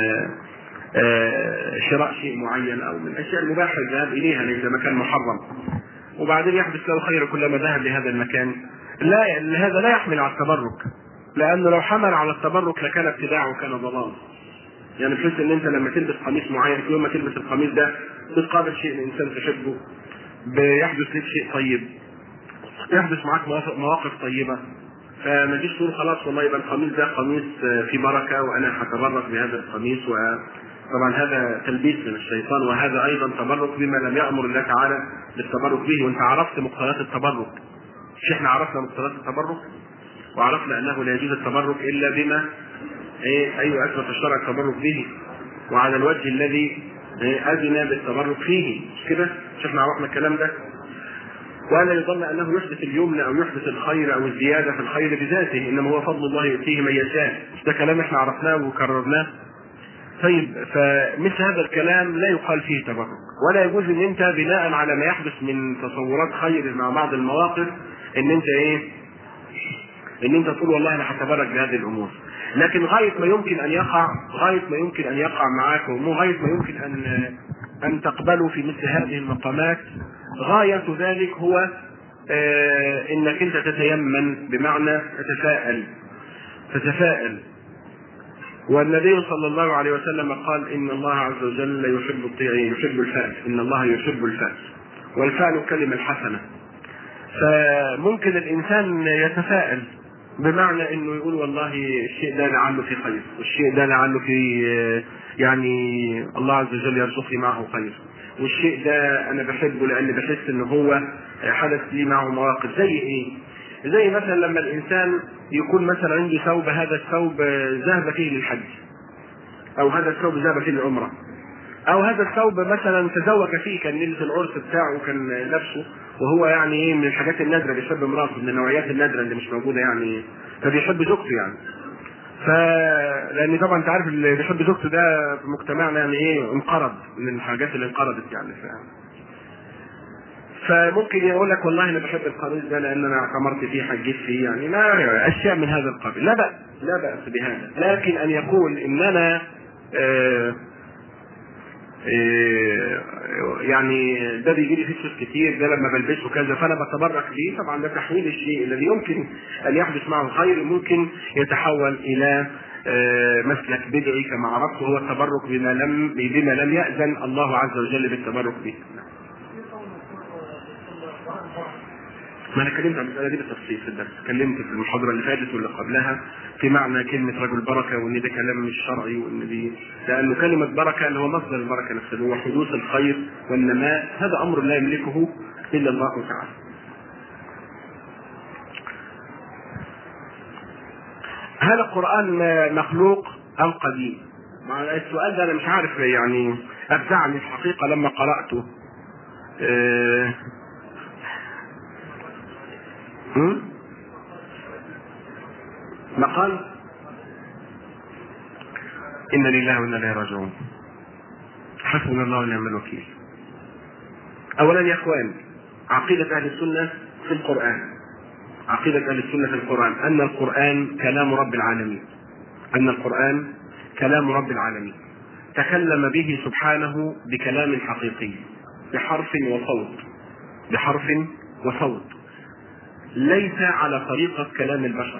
شراء شيء معين او من الاشياء المباحه الذهاب اليها ليس مكان محرم وبعدين يحدث له خير كلما ذهب لهذا المكان لا هذا لا يحمل على التبرك لانه لو حمل على التبرك لكان ابتداع وكان ضلال يعني تحس ان انت لما تلبس قميص معين في يوم ما تلبس القميص ده بتقابل شيء الانسان تحبه بيحدث لك شيء طيب يحدث معك مواقف طيبه فما تجيش تقول خلاص والله يبقى القميص ده قميص في بركه وانا هتبرك بهذا القميص و طبعا هذا تلبيس من الشيطان وهذا ايضا تبرك بما لم يامر الله تعالى بالتبرك به وانت عرفت مقتضيات التبرك مش احنا عرفنا مقتضيات التبرك وعرفنا انه لا يجوز التبرك الا بما ايه ايوه اثبت الشرع التبرك به وعلى الوجه الذي إيه اذن بالتبرك فيه مش كده؟ مش احنا عرفنا الكلام ده؟ ولا يظن انه يحدث اليمن او يحدث الخير او الزياده في الخير بذاته انما هو فضل الله يؤتيه من يشاء ده كلام احنا عرفناه وكررناه طيب فمثل هذا الكلام لا يقال فيه تبرك ولا يجوز ان انت بناء على ما يحدث من تصورات خير مع بعض المواقف ان انت ايه ان انت تقول والله انا هتبرك بهذه الامور لكن غايه ما يمكن ان يقع غايه ما يمكن ان يقع معاك وغايه ما يمكن ان ان تقبلوا في مثل هذه المقامات غايه ذلك هو آه انك انت تتيمن بمعنى تتفائل تتفائل والنبي صلى الله عليه وسلم قال ان الله عز وجل يحب يحب الفأس ان الله يحب الفأس والفعل كلمة حسنة فممكن الانسان يتفائل بمعنى انه يقول والله الشيء ده لعله في خير والشيء ده لعله في يعني الله عز وجل يرزقني معه خير والشيء ده انا بحبه لان بحس ان هو حدث لي معه مواقف زي ايه زي مثلا لما الانسان يكون مثلا عنده ثوب هذا الثوب ذهب فيه للحج او هذا الثوب ذهب فيه للعمره او هذا الثوب مثلا تزوج فيه كان ليله العرس بتاعه كان لابسه وهو يعني ايه من الحاجات النادره بيحب امراته من النوعيات النادره اللي مش موجوده يعني فبيحب زوجته يعني ف لان طبعا انت عارف اللي بيحب زوجته ده في مجتمعنا يعني ايه انقرض من الحاجات اللي انقرضت يعني ف... فممكن يقول لك والله انا بحب القميص ده لان انا اعتمرت فيه حجيت فيه يعني ما اشياء من هذا القبيل لا بأس لا بأس بهذا لكن ان يقول ان انا آه يعني ده بيجي لي فيه فلوس كتير ده لما بلبسه كذا فانا بتبرك بيه طبعا ده تحويل الشيء الذي يمكن ان يحدث معه الخير ممكن يتحول الى مسلك بدعي كما عرفت هو التبرك بما لم بما لم يأذن الله عز وجل بالتبرك به. ما انا اتكلمت عن المساله دي بالتفصيل في الدرس، اتكلمت في المحاضره اللي فاتت واللي قبلها في معنى كلمه رجل بركه وان ده كلام مش شرعي وان دي لانه كلمه بركه اللي هو مصدر البركه نفسه هو حدوث الخير والنماء هذا امر لا يملكه الا الله تعالى. هل القران مخلوق ام قديم؟ السؤال ده انا مش عارف يعني افزعني الحقيقه لما قراته. أه مقال إن لله وإنا إليه راجعون حسبنا الله ونعم الوكيل أولا يا إخوان عقيدة أهل السنة في القرآن عقيدة أهل السنة في القرآن أن القرآن كلام رب العالمين أن القرآن كلام رب العالمين تكلم به سبحانه بكلام حقيقي بحرف وصوت بحرف وصوت ليس على طريقة كلام البشر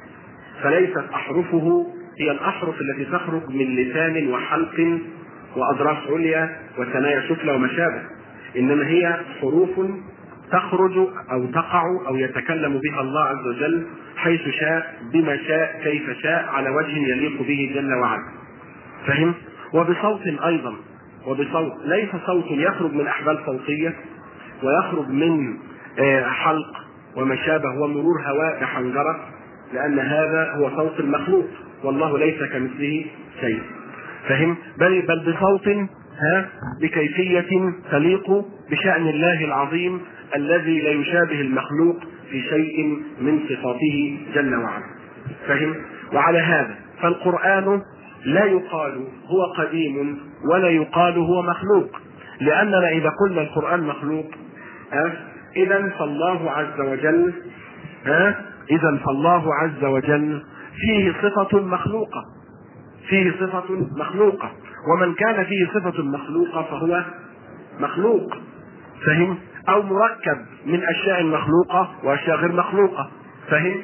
فليست أحرفه هي الأحرف التي تخرج من لسان وحلق وأضراس عليا وثنايا سفلى وما شابه إنما هي حروف تخرج أو تقع أو يتكلم بها الله عز وجل حيث شاء بما شاء كيف شاء على وجه يليق به جل وعلا فهم وبصوت أيضا وبصوت ليس صوت يخرج من أحبال صوتية ويخرج من حلق وما شابه ومرور هواء بحنجرة لأن هذا هو صوت المخلوق والله ليس كمثله شيء فهم بل بل بصوت ها بكيفية تليق بشأن الله العظيم الذي لا يشابه المخلوق في شيء من صفاته جل وعلا فهم وعلى هذا فالقرآن لا يقال هو قديم ولا يقال هو مخلوق لأننا إذا قلنا القرآن مخلوق ها إذا فالله عز وجل ها إذا فالله عز وجل فيه صفة مخلوقة فيه صفة مخلوقة ومن كان فيه صفة مخلوقة فهو مخلوق فهم أو مركب من أشياء مخلوقة وأشياء غير مخلوقة فهم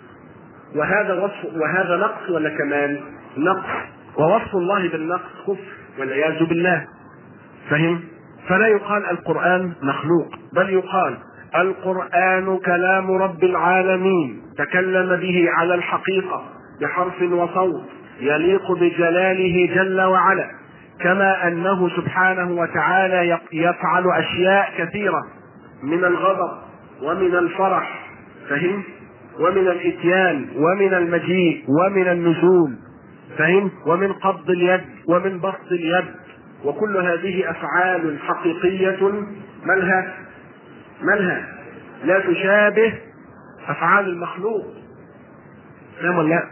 وهذا وصف وهذا نقص ولا كمال؟ نقص ووصف الله بالنقص كفر والعياذ بالله فهم فلا يقال القرآن مخلوق بل يقال القرآن كلام رب العالمين تكلم به على الحقيقة بحرف وصوت يليق بجلاله جل وعلا كما أنه سبحانه وتعالى يفعل أشياء كثيرة من الغضب ومن الفرح فهم ومن الإتيان ومن المجيء ومن النزول فهم ومن قبض اليد ومن بسط اليد وكل هذه أفعال حقيقية مالها مالها لا تشابه أفعال المخلوق فاهم ولا لا؟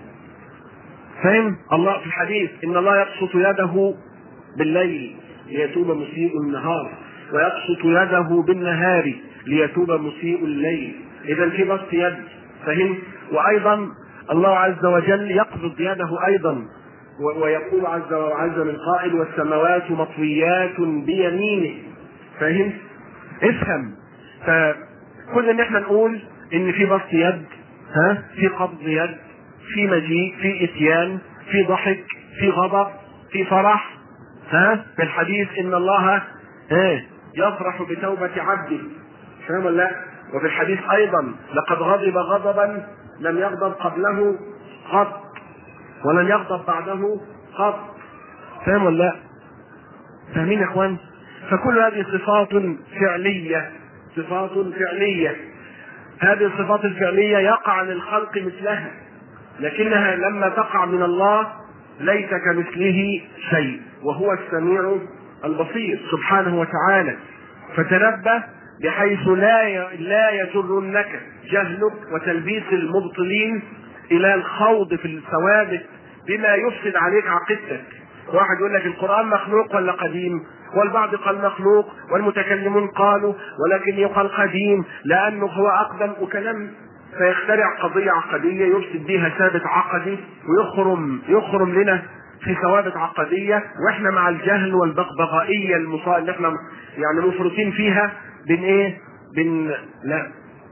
فاهم؟ الله في الحديث إن الله يبسط يده بالليل ليتوب مسيء النهار ويبسط يده بالنهار ليتوب مسيء الليل إذا في بسط يد فهم؟ وأيضا الله عز وجل يقبض يده أيضا ويقول عز وجل من قائل والسماوات مطويات بيمينه فهم؟ افهم فكل ان احنا نقول ان في بسط يد ها في قبض يد في مجيء في اتيان في ضحك في غضب في فرح ها في الحديث ان الله ها يفرح بتوبة عبده فاهم ولا لا؟ وفي الحديث ايضا لقد غضب غضبا لم يغضب قبله قط ولن يغضب بعده قط فاهم ولا لا؟ فاهمين يا اخوان؟ فكل هذه صفات فعلية صفات فعلية هذه الصفات الفعلية يقع للخلق مثلها لكنها لما تقع من الله ليس كمثله شيء وهو السميع البصير سبحانه وتعالى فتنبه بحيث لا لا يجرنك جهلك وتلبيس المبطلين الى الخوض في الثوابت بما يفسد عليك عقيدتك واحد يقول لك القران مخلوق ولا قديم والبعض قال مخلوق والمتكلمون قالوا ولكن يقال قديم لانه هو اقدم وكلام فيخترع قضية عقدية يفسد بها ثابت عقدي ويخرم يخرم لنا في ثوابت عقدية واحنا مع الجهل والبغبغائية المصا اللي احنا يعني مفرطين فيها بن ايه؟ بن لا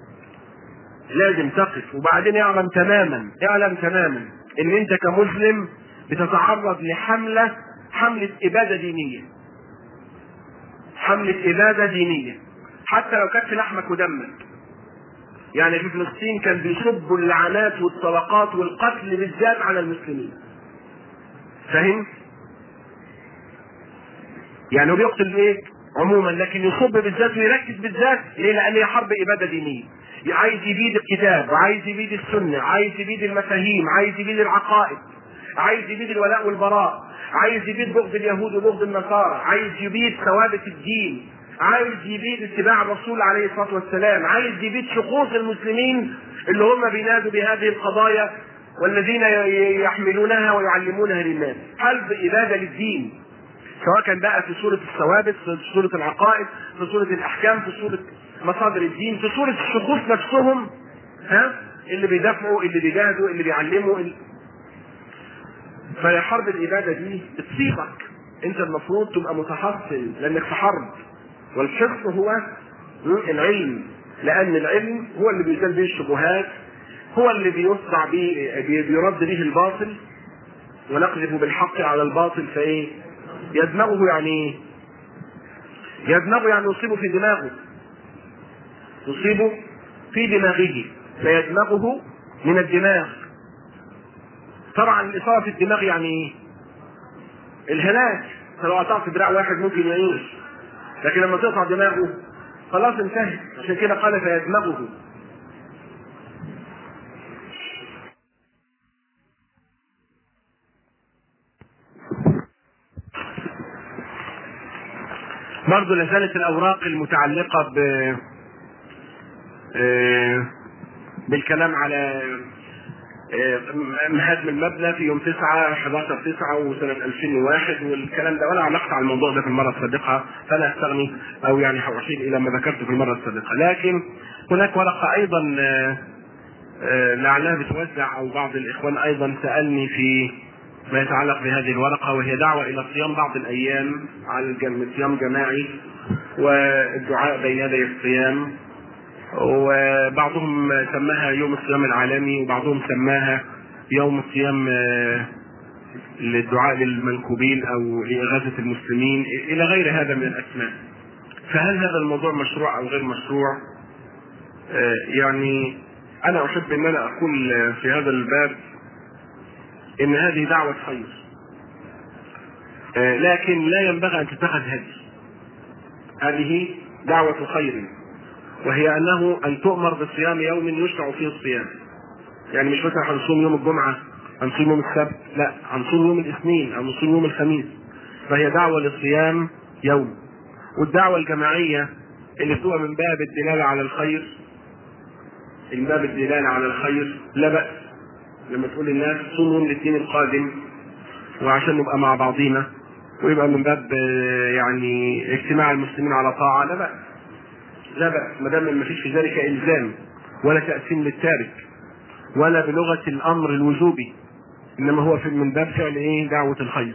لازم تقف وبعدين اعلم تماما اعلم تماما ان انت كمسلم بتتعرض لحملة حملة إبادة دينية حملة إبادة دينية حتى لو كانت في لحمك ودمك يعني في فلسطين كان بيصبوا اللعنات والطلقات والقتل بالذات على المسلمين فاهم؟ يعني هو بيقتل ايه؟ عموما لكن يصب بالذات ويركز بالذات ليه؟ لان هي حرب اباده دينيه. عايز يبيد الكتاب وعايز يبيد السنه، عايز يبيد المفاهيم، عايز يبيد العقائد، عايز يبيد الولاء والبراء، عايز يبيد بغض اليهود وبغض النصارى، عايز يبيد ثوابت الدين، عايز يبيد اتباع الرسول عليه الصلاه والسلام، عايز يبيد شخوص المسلمين اللي هم بينادوا بهذه القضايا والذين يحملونها ويعلمونها للناس، حلب اباده للدين، سواء كان بقى في صورة الثوابت في صورة العقائد في صورة الأحكام في صورة مصادر الدين في صورة الشخوص نفسهم ها اللي بيدافعوا اللي بيجاهدوا اللي بيعلموا اللي... فهي حرب الإبادة دي تصيبك أنت المفروض تبقى متحصن لأنك في حرب والحصن هو العلم لان العلم هو اللي بيزال به الشبهات هو اللي بيصدع به بيرد به الباطل ونقذف بالحق على الباطل فايه يدمغه يعني ايه يدمغه يعني يصيبه في دماغه يصيبه في دماغه فيدمغه من الدماغ طبعا الاصابه في الدماغ يعني ايه الهلاك فلو قطعت دراع واحد ممكن يعيش لكن لما تقطع دماغه خلاص انتهى عشان كده قال فيدمغه برضه لازالت الاوراق المتعلقه ب بالكلام على هدم المبنى في يوم 9 11 9 وسنه 2001 والكلام ده وانا علقت على الموضوع ده في المره السابقه فلا استغني او يعني هاشير الى ما ذكرته في المره السابقه لكن هناك ورقه ايضا لعلها بتوزع او بعض الاخوان ايضا سالني في ما يتعلق بهذه الورقه وهي دعوه الى صيام بعض الايام على صيام جماعي والدعاء بين يدي الصيام وبعضهم سماها يوم الصيام العالمي وبعضهم سماها يوم الصيام للدعاء للمنكوبين او لاغاثه المسلمين الى غير هذا من الاسماء. فهل هذا الموضوع مشروع او غير مشروع؟ يعني انا احب ان انا اقول في هذا الباب ان هذه دعوه خير. لكن لا ينبغي ان تتخذ هدي. هذه دعوه خير وهي انه ان تؤمر بصيام يوم يشرع فيه الصيام. يعني مش مثلا هنصوم يوم الجمعه هنصوم يوم السبت، لا هنصوم يوم الاثنين او نصوم يوم الخميس. فهي دعوه للصيام يوم. والدعوه الجماعيه اللي بتبقى من باب الدلاله على الخير من باب الدلاله على الخير لا باس لما تقول للناس صوموا يوم الاثنين القادم وعشان نبقى مع بعضينا ويبقى من باب يعني اجتماع المسلمين على طاعه لا باس لا بأس ما دام ما فيش في ذلك إلزام ولا تأثيم للتارك ولا بلغة الأمر الوجوبي إنما هو في من باب فعل إيه دعوة الخير.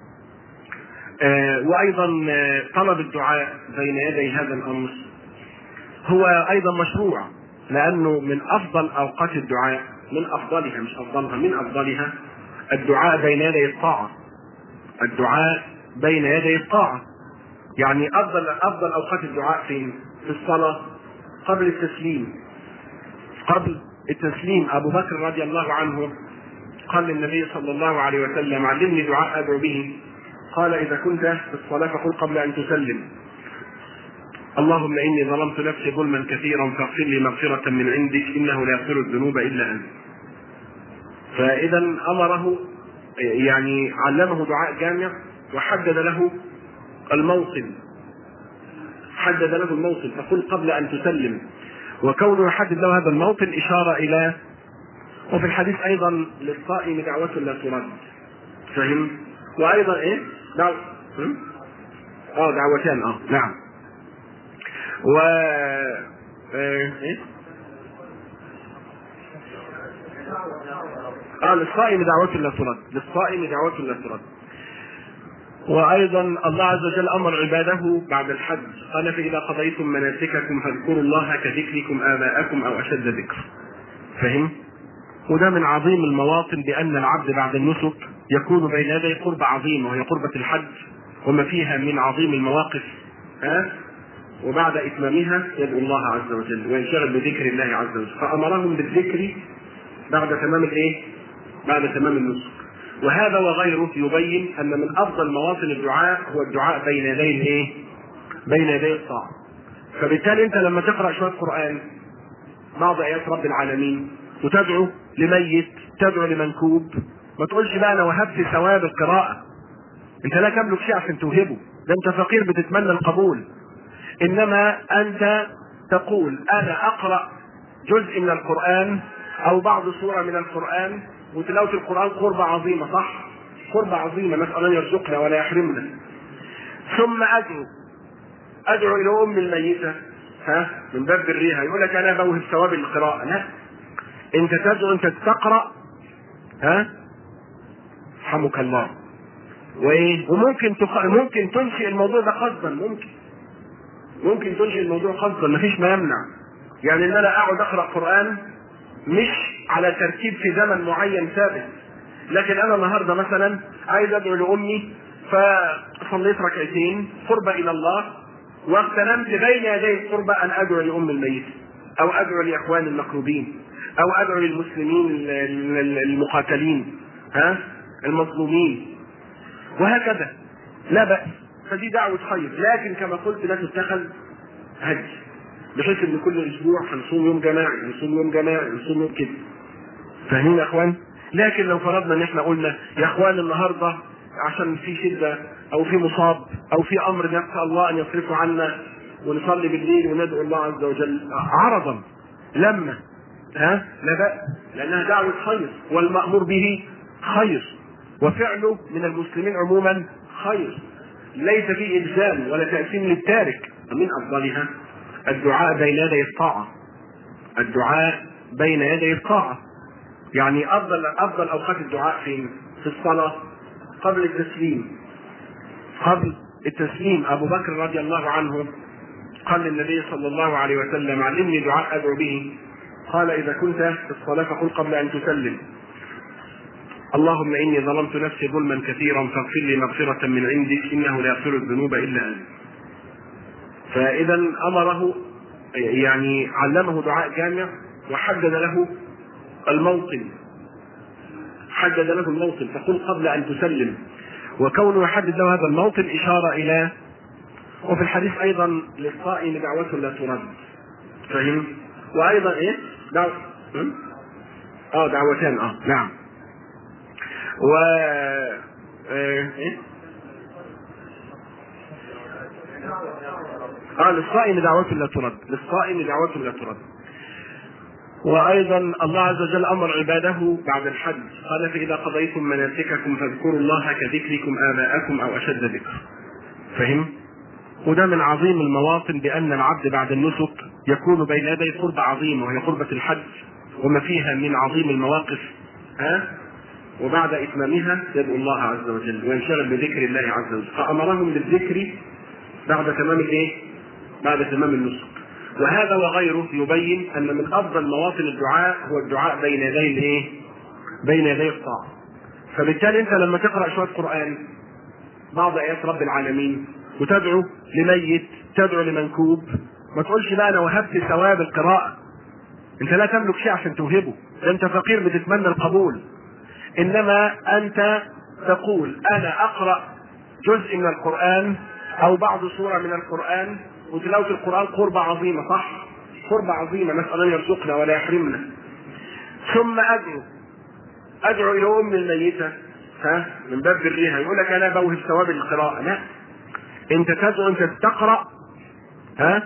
آه وأيضا آه طلب الدعاء بين يدي هذا الأمر هو أيضا مشروع لأنه من أفضل أوقات الدعاء من أفضلها مش أفضلها من أفضلها الدعاء بين يدي الطاعة. الدعاء بين يدي الطاعة. يعني أفضل أفضل أوقات الدعاء فين؟ في الصلاة قبل التسليم قبل التسليم أبو بكر رضي الله عنه قال للنبي صلى الله عليه وسلم علمني دعاء أدعو به قال إذا كنت في الصلاة فقل قبل أن تسلم اللهم إني ظلمت نفسي ظلما كثيرا فاغفر لي مغفرة من عندك إنه لا يغفر الذنوب إلا أنت فإذا أمره يعني علمه دعاء جامع وحدد له الموطن حدد له الموطن فقل قبل ان تسلم وكونه يحدد له هذا الموطن اشاره الى وفي الحديث ايضا للصائم دعوة لا ترد فهم وايضا ايه دعوة اه دعوتان اه نعم و ايه اه للصائم دعوة لا ترد للصائم دعوة لا ترد وايضا الله عز وجل امر عباده بعد الحج قال فاذا قضيتم مناسككم فاذكروا الله كذكركم اباءكم او اشد ذكر فهم وده من عظيم المواطن بان العبد بعد النسك يكون بين يدي قربة عظيمة وهي قربة الحج وما فيها من عظيم المواقف ها وبعد اتمامها يدعو الله عز وجل وينشغل بذكر الله عز وجل فامرهم بالذكر بعد تمام الايه؟ بعد تمام النسك وهذا وغيره يبين ان من افضل مواطن الدعاء هو الدعاء بين يدي الايه؟ بين يدي الطاعه. فبالتالي انت لما تقرا شويه قران بعض ايات رب العالمين وتدعو لميت تدعو لمنكوب ما تقولش بقى انا وهبت ثواب القراءه. انت لا تملك شيء عشان توهبه، ده انت فقير بتتمنى القبول. انما انت تقول انا اقرا جزء من القران او بعض سوره من القران وتلاوة القرآن قربة عظيمة صح؟ قربة عظيمة نسأل أن يرزقنا ولا يحرمنا. ثم أدعو أدعو إلى أم الميتة ها من باب بريها يقول لك أنا بوهب ثواب القراءة لا أنت تدعو أنت تقرأ ها رحمك الله وإيه وممكن تخ... ممكن تنشئ الموضوع ده قصدا ممكن ممكن تنشئ الموضوع قصدا مفيش ما يمنع يعني ان انا اقعد اقرا قران مش على ترتيب في زمن معين ثابت لكن انا النهارده مثلا عايز ادعو لامي فصليت ركعتين قربة الى الله واغتنمت بين يدي القربة ان ادعو لام الميت او ادعو لاخواني المكروبين او ادعو للمسلمين المقاتلين ها المظلومين وهكذا لا بأس فدي دعوة خير لكن كما قلت لا تتخذ هدي بحيث ان كل اسبوع هنصوم يوم جماعي نصوم يوم جماعي نصوم يوم كده فاهمين يا اخوان لكن لو فرضنا ان احنا قلنا يا اخوان النهارده عشان في شده او في مصاب او في امر نسال الله ان يصرفه عنا ونصلي بالليل وندعو الله عز وجل عرضا لما ها لا بأس لانها دعوه خير والمامور به خير وفعله من المسلمين عموما خير ليس فيه الزام ولا تاثيم للتارك ومن افضلها الدعاء بين يدي الطاعه الدعاء بين يدي الطاعه يعني افضل افضل اوقات الدعاء فين؟ في الصلاه قبل التسليم قبل التسليم ابو بكر رضي الله عنه قال للنبي صلى الله عليه وسلم علمني دعاء ادعو به قال اذا كنت في الصلاه فقل قبل ان تسلم اللهم اني ظلمت نفسي ظلما كثيرا فاغفر لي مغفره من عندك انه لا يغفر الذنوب الا انت فاذا امره يعني علمه دعاء جامع وحدد له الموطن حدد له الموطن فقل قبل ان تسلم وكونه يحدد له هذا الموطن اشاره الى وفي الحديث ايضا للصائم دعوة لا ترد فهم وايضا ايه دعوة اه دعوتان اه نعم و ايه اه للصائم دعوة لا ترد للصائم دعوة لا ترد وايضا الله عز وجل امر عباده بعد الحج قال فاذا قضيتم مناسككم فاذكروا الله كذكركم اباءكم او اشد ذكر فهم وده من عظيم المواطن بان العبد بعد النسك يكون بين يدي قربة عظيمة وهي قربة الحج وما فيها من عظيم المواقف ها وبعد اتمامها يدعو الله عز وجل وينشغل بذكر الله عز وجل فامرهم بالذكر بعد تمام الايه؟ بعد تمام النسك وهذا وغيره يبين ان من افضل مواطن الدعاء هو الدعاء بين يدي الايه؟ بين يدي الطاعه. فبالتالي انت لما تقرا شويه قران بعض ايات رب العالمين وتدعو لميت تدعو لمنكوب ما تقولش بقى انا وهبت ثواب القراءه. انت لا تملك شيء عشان توهبه، ده انت فقير بتتمنى القبول. انما انت تقول انا اقرا جزء من القران او بعض سوره من القران وتلاوة القرآن قربة عظيمة صح؟ قربة عظيمة نسأل أن يرزقنا ولا يحرمنا. ثم أدعو أدعو إلى أم الميتة ها من باب بريها يقول لك أنا بوهب ثواب القراءة لا أنت تدعو أنت تقرأ ها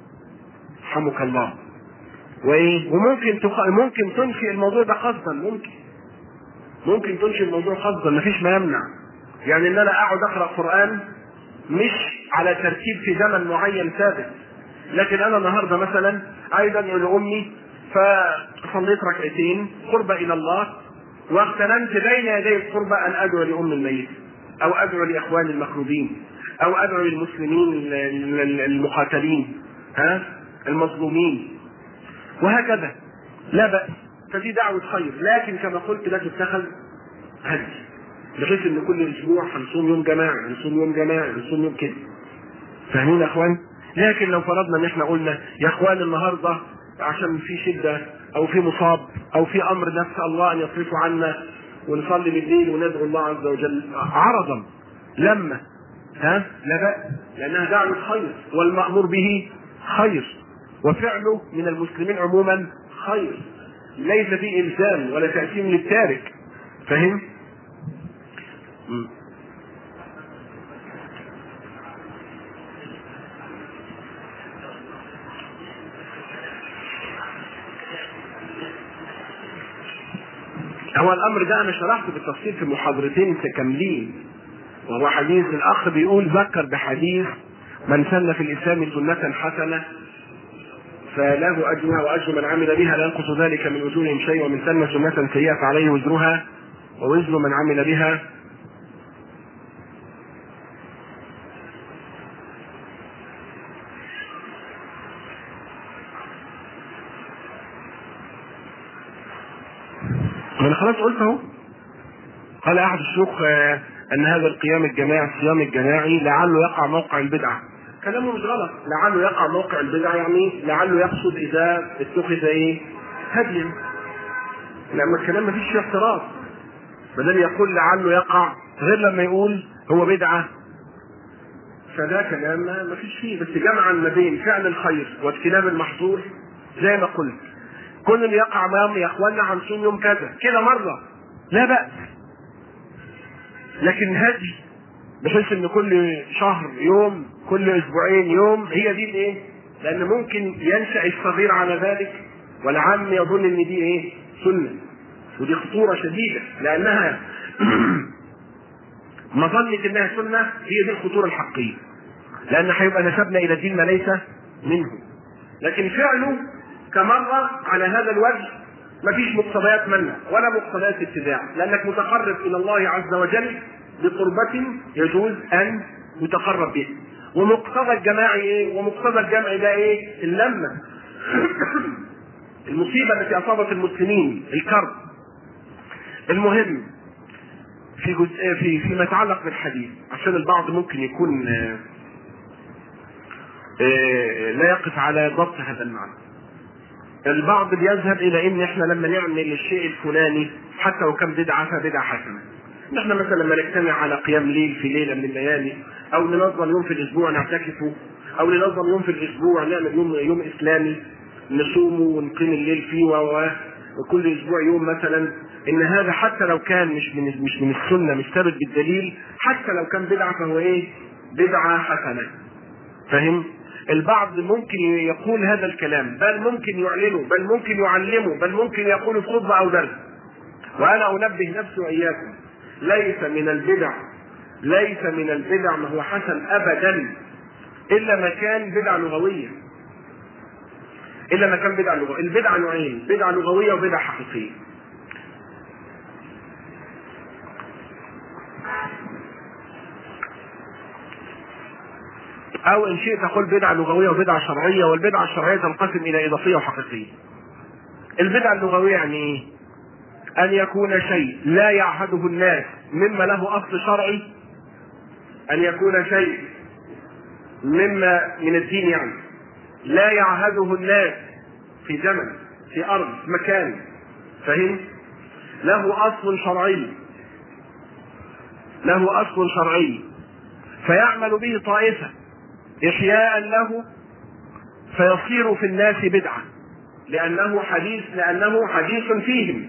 رحمك الله وإيه وممكن تخ... ممكن تنشئ الموضوع ده قصدا ممكن ممكن تنشئ الموضوع قصدا مفيش ما يمنع يعني ان انا اقعد اقرا قران مش على ترتيب في زمن معين ثابت لكن انا النهارده مثلا عايز ادعو لامي فصليت ركعتين قربة الى الله واغتنمت بين يدي القربة ان ادعو لام الميت او ادعو لاخواني المكروبين او ادعو للمسلمين المقاتلين ها المظلومين وهكذا لا بأس فدي دعوة خير لكن كما قلت لا تتخذ هدي بحيث ان كل اسبوع هنصوم يوم جماعي نصوم يوم جماعي نصوم يوم كده فاهمين يا اخوان لكن لو فرضنا ان احنا قلنا يا اخوان النهارده عشان في شده او في مصاب او في امر نسال الله ان يصرفه عنا ونصلي بالليل وندعو الله عز وجل عرضا لما ها لا بأس لانها دعوه خير والمامور به خير وفعله من المسلمين عموما خير ليس فيه الزام ولا تاثيم للتارك فهم؟ هو الامر ده انا شرحته بالتفصيل في محاضرتين كاملين وهو حديث الاخ بيقول ذكر بحديث من سن في الاسلام سنه حسنه فله اجرها واجر من عمل بها لا ينقص ذلك من اجورهم شيء ومن سن سنه سيئه فعليه وزرها ووزر من عمل بها ما انا خلاص قلت اهو قال احد الشيوخ آه، ان هذا القيام الجماعي الصيام الجماعي لعله يقع موقع البدعه كلامه مش غلط لعله يقع موقع البدعه يعني لعله يقصد اذا اتخذ ايه هديا لما الكلام ما فيش فيه اعتراض بدل يقول لعله يقع غير لما يقول هو بدعه فده كلام ما فيش فيه بس جمعا ما بين فعل الخير واجتناب المحظور زي ما قلت كل اللي يقع امام يا اخوانا هنصوم يوم كذا كده مره لا بأس لكن هدي بحيث ان كل شهر يوم كل اسبوعين يوم هي دي الايه؟ لان ممكن ينشا الصغير على ذلك والعام يظن ان دي ايه؟ سنه ودي خطوره شديده لانها مظنه انها سنه هي دي الخطوره الحقيقيه لان هيبقى نسبنا الى دين ما ليس منه لكن فعله كمره على هذا الوجه مفيش مقتضيات منع ولا مقتضيات اتباع لانك متقرب الى الله عز وجل بقربة يجوز ان يتقرب بها ومقتضى الجماعي ايه ومقتضى الجمع ده ايه اللمة المصيبة التي اصابت المسلمين الكرب المهم في جزء في فيما يتعلق بالحديث عشان البعض ممكن يكون آه، آه، لا يقف على ضبط هذا المعنى البعض بيذهب الى ان احنا لما نعمل الشيء الفلاني حتى لو كان بدعه فبدعه حسنه. نحن مثلا لما نجتمع على قيام ليل في ليله من الليالي او ننظم يوم في الاسبوع نعتكفه او ننظم يوم في الاسبوع نعمل يوم يوم اسلامي نصومه ونقيم الليل فيه و وكل اسبوع يوم مثلا ان هذا حتى لو كان مش من مش من السنه مش ثابت بالدليل حتى لو كان بدعه فهو ايه؟ بدعه حسنه. فاهم؟ البعض ممكن يقول هذا الكلام بل ممكن يعلنه بل ممكن يعلمه بل ممكن يقول في خطبه او درس وانا انبه نفسي واياكم ليس من البدع ليس من البدع ما هو حسن ابدا الا ما كان بدع لغويه الا ما كان بدع لغويه البدع نوعين بدع لغويه وبدع حقيقيه او ان شئت قل بدعه لغويه وبدعه شرعيه والبدعه الشرعيه تنقسم الى اضافيه وحقيقيه. البدعه اللغويه يعني ايه؟ ان يكون شيء لا يعهده الناس مما له اصل شرعي ان يكون شيء مما من الدين يعني لا يعهده الناس في زمن في ارض مكان فهم؟ له اصل شرعي له اصل شرعي فيعمل به طائفه إحياء له فيصير في الناس بدعة لأنه حديث لأنه حديث فيهم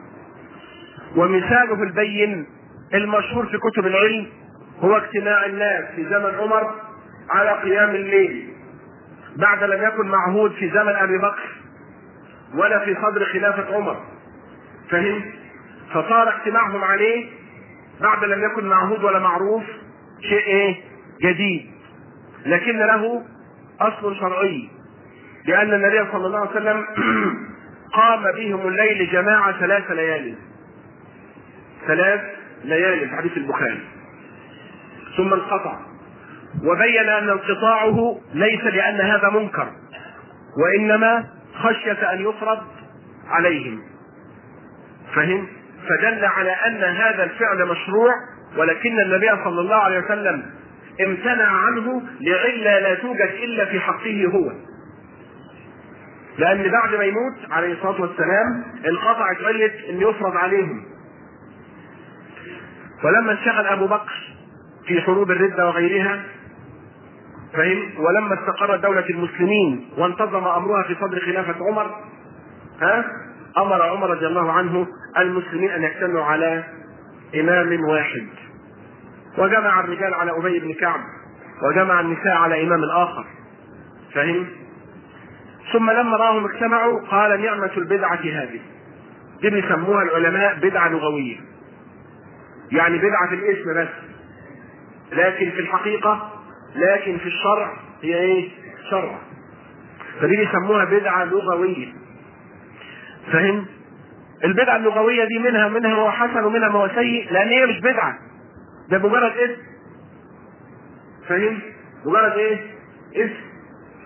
ومثاله البين المشهور في كتب العلم هو اجتماع الناس في زمن عمر على قيام الليل بعد لم يكن معهود في زمن ابي بكر ولا في صدر خلافه عمر فهم فصار اجتماعهم عليه بعد لم يكن معهود ولا معروف شيء ايه جديد لكن له اصل شرعي لان النبي صلى الله عليه وسلم قام بهم الليل جماعه ثلاث ليال ثلاث ليال في حديث البخاري ثم انقطع وبين ان انقطاعه ليس لان هذا منكر وانما خشيه ان يفرض عليهم فهم فدل على ان هذا الفعل مشروع ولكن النبي صلى الله عليه وسلم امتنع عنه لعلة لا توجد إلا في حقه هو لأن بعد ما يموت عليه الصلاة والسلام انقطعت علة أن يفرض عليهم ولما انشغل أبو بكر في حروب الردة وغيرها فهم ولما استقرت دولة المسلمين وانتظم أمرها في صدر خلافة عمر ها أمر عمر رضي الله عنه المسلمين أن يجتمعوا على إمام واحد وجمع الرجال على أبي بن كعب وجمع النساء على إمام آخر فهم؟ ثم لما رأهم اجتمعوا قال نعمة البدعة هذه دي بيسموها العلماء بدعة لغوية يعني بدعة في الاسم بس لكن في الحقيقة لكن في الشرع هي ايه؟ شرع فدي بيسموها بدعة لغوية فهم؟ البدعة اللغوية دي منها منها ما هو حسن ومنها ما هو سيء لأن هي مش بدعة ده مجرد اسم فاهم مجرد ايه اسم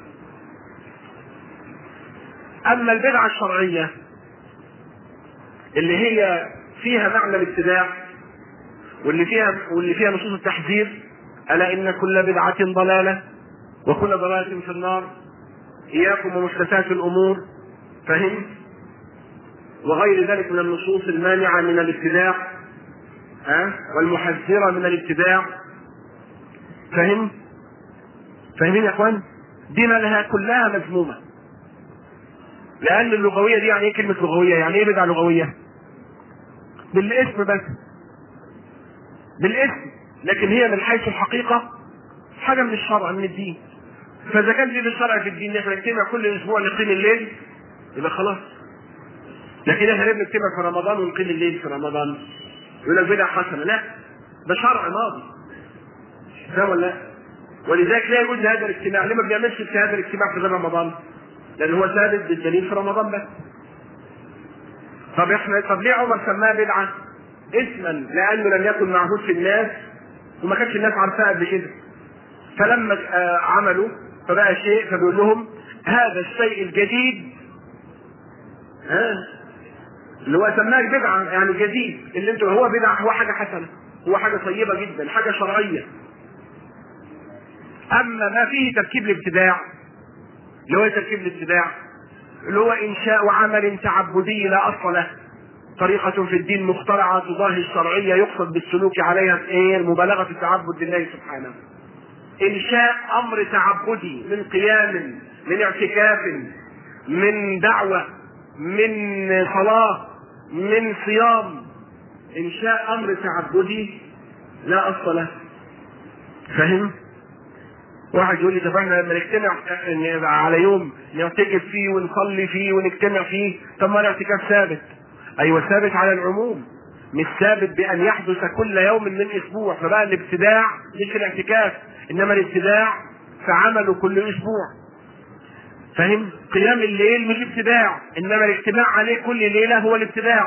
اما البدعه الشرعيه اللي هي فيها معنى الابتداع واللي فيها واللي فيها نصوص التحذير الا ان كل بدعه ضلاله وكل ضلاله في النار اياكم ومحدثات الامور فهم وغير ذلك من النصوص المانعه من الابتداع ها والمحذره من الابتداع فهم فاهمين يا اخوان دي لها كلها مذمومه لان اللغويه دي يعني ايه كلمه لغويه يعني ايه بدعه لغويه بالاسم بس بالاسم لكن هي من حيث الحقيقه حاجه من الشرع من الدين فاذا كان دي بالشرع في الدين احنا نجتمع كل اسبوع نقيم الليل يبقى خلاص لكن احنا ليه بنجتمع في رمضان ونقيم الليل في رمضان يقول لك بدعه حسنه لا ده شرع ماضي فاهم ولا لا؟ ولذلك لا يجوز هذا الاجتماع ليه ما بنعملش في هذا الاجتماع في غير رمضان؟ لان هو ثابت بالدليل في رمضان بس طب احنا طب ليه عمر سماها بدعه؟ اسما لانه لم يكن معهود في الناس وما كانش الناس عارفاه قبل كده فلما آه عملوا فبقى شيء فبيقول لهم هذا الشيء الجديد ها اللي هو سماه بدعه يعني جديد اللي انتوا هو بدعه هو حاجه حسنه هو حاجه طيبه جدا حاجه شرعيه اما ما فيه تركيب الابتداع اللي هو تركيب الابتداع اللي هو انشاء عمل تعبدي لا اصل له طريقة في الدين مخترعة تضاهي الشرعية يقصد بالسلوك عليها ايه المبالغة في التعبد لله سبحانه. إنشاء أمر تعبدي من قيام من اعتكاف من دعوة من صلاة من صيام إنشاء أمر تعبدي لا أصل له. فاهم؟ واحد يقول لي طب احنا لما نجتمع على يوم نعتكف فيه ونصلي فيه ونجتمع فيه طب ما الاعتكاف ثابت ايوه ثابت على العموم مش ثابت بان يحدث كل يوم من اسبوع فبقى الابتداع مش الاعتكاف انما الابتداع في عمله كل اسبوع فاهم قيام الليل مش ابتداع انما الاجتماع عليه كل ليله هو الابتداع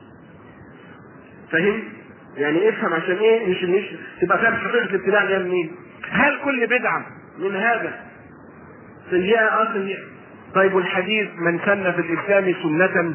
فاهم يعني افهم عشان ايه مش مش تبقى فاهم حقيقه الابتداع جايه منين هل كل بدعه من هذا سيئه اه سيئه طيب والحديث من سن في الاسلام سنه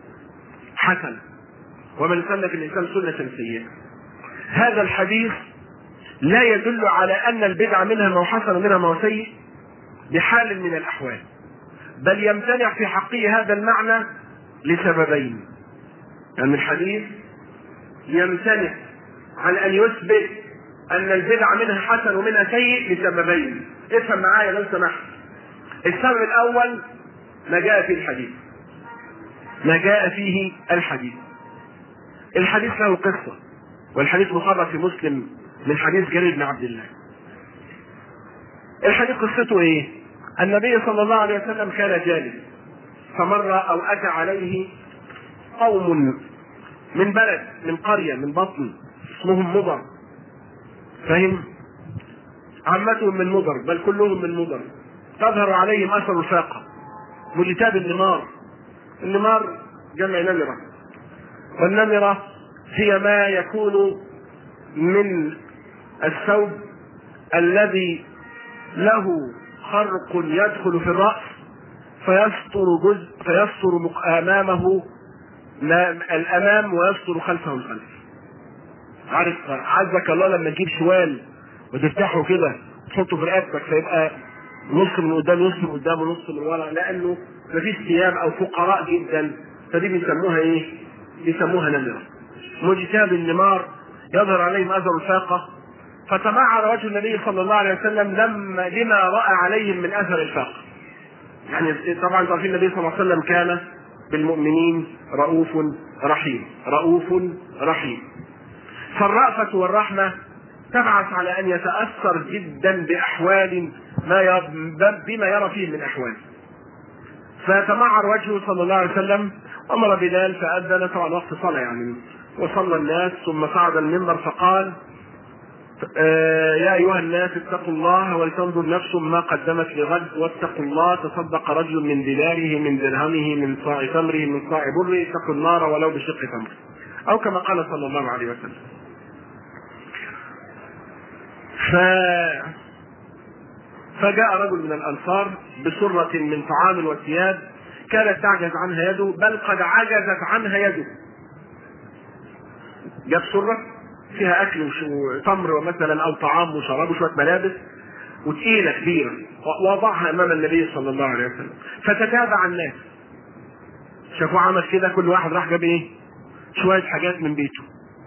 حسن ومن سن في الاسلام سنه سيئه هذا الحديث لا يدل على ان البدعه منها ما هو حسن ومنها ما هو سيء بحال من الاحوال بل يمتنع في حقه هذا المعنى لسببين يعني الحديث يمتنع عن ان يثبت ان البدعه منها حسن ومنها سيء لسببين افهم معايا لو سمحت السبب الاول ما جاء في الحديث ما جاء فيه الحديث الحديث له قصة والحديث مخرج في مسلم من حديث جرير بن عبد الله الحديث قصته ايه النبي صلى الله عليه وسلم كان جالس فمر او اتى عليه قوم من بلد من قرية من بطن اسمهم مضر فهم عامتهم من مضر بل كلهم من مضر تظهر عليهم اثر الفاقة مجتاب النمار النمار جمع نمرة والنمرة هي ما يكون من الثوب الذي له خرق يدخل في الرأس فيستر جزء فيستر أمامه الأمام ويستر خلفه الخلف. عارف عزك الله لما تجيب شوال وتفتحه كده تحطه في رقبتك فيبقى نص من قدام نص من قدام ونص من ورا لانه مفيش ثياب او فقراء جدا فدي بيسموها ايه؟ بيسموها نمره. مجتاب النمار يظهر عليهم اثر الفاقه فتمعر وجه النبي صلى الله عليه وسلم لما لما راى عليهم من اثر الفاقه. يعني طبعا تعرفين النبي صلى الله عليه وسلم كان بالمؤمنين رؤوف رحيم، رؤوف رحيم. فالرأفة والرحمة تبعث على ان يتاثر جدا باحوال ما بما يرى فيه من احوال. فتمعر وجهه صلى الله عليه وسلم امر بلال فاذن طبعا وقت صلاه يعني وصلى الناس ثم صعد المنبر فقال آه يا ايها الناس اتقوا الله ولتنظر نفس ما قدمت لغد واتقوا الله تصدق رجل من ديناره من درهمه من صاع تمره من صاع بره اتقوا النار ولو بشق تمر او كما قال صلى الله عليه وسلم ف فجاء رجل من الانصار بسرة من طعام وثياب كانت تعجز عنها يده بل قد عجزت عنها يده جاب سره فيها اكل وش- وتمر مثلا او طعام وشراب وشويه ملابس وتقيله كبيره ووضعها امام النبي صلى الله عليه وسلم فتتابع الناس شافوه عمل كده كل واحد راح جاب ايه شويه حاجات من بيته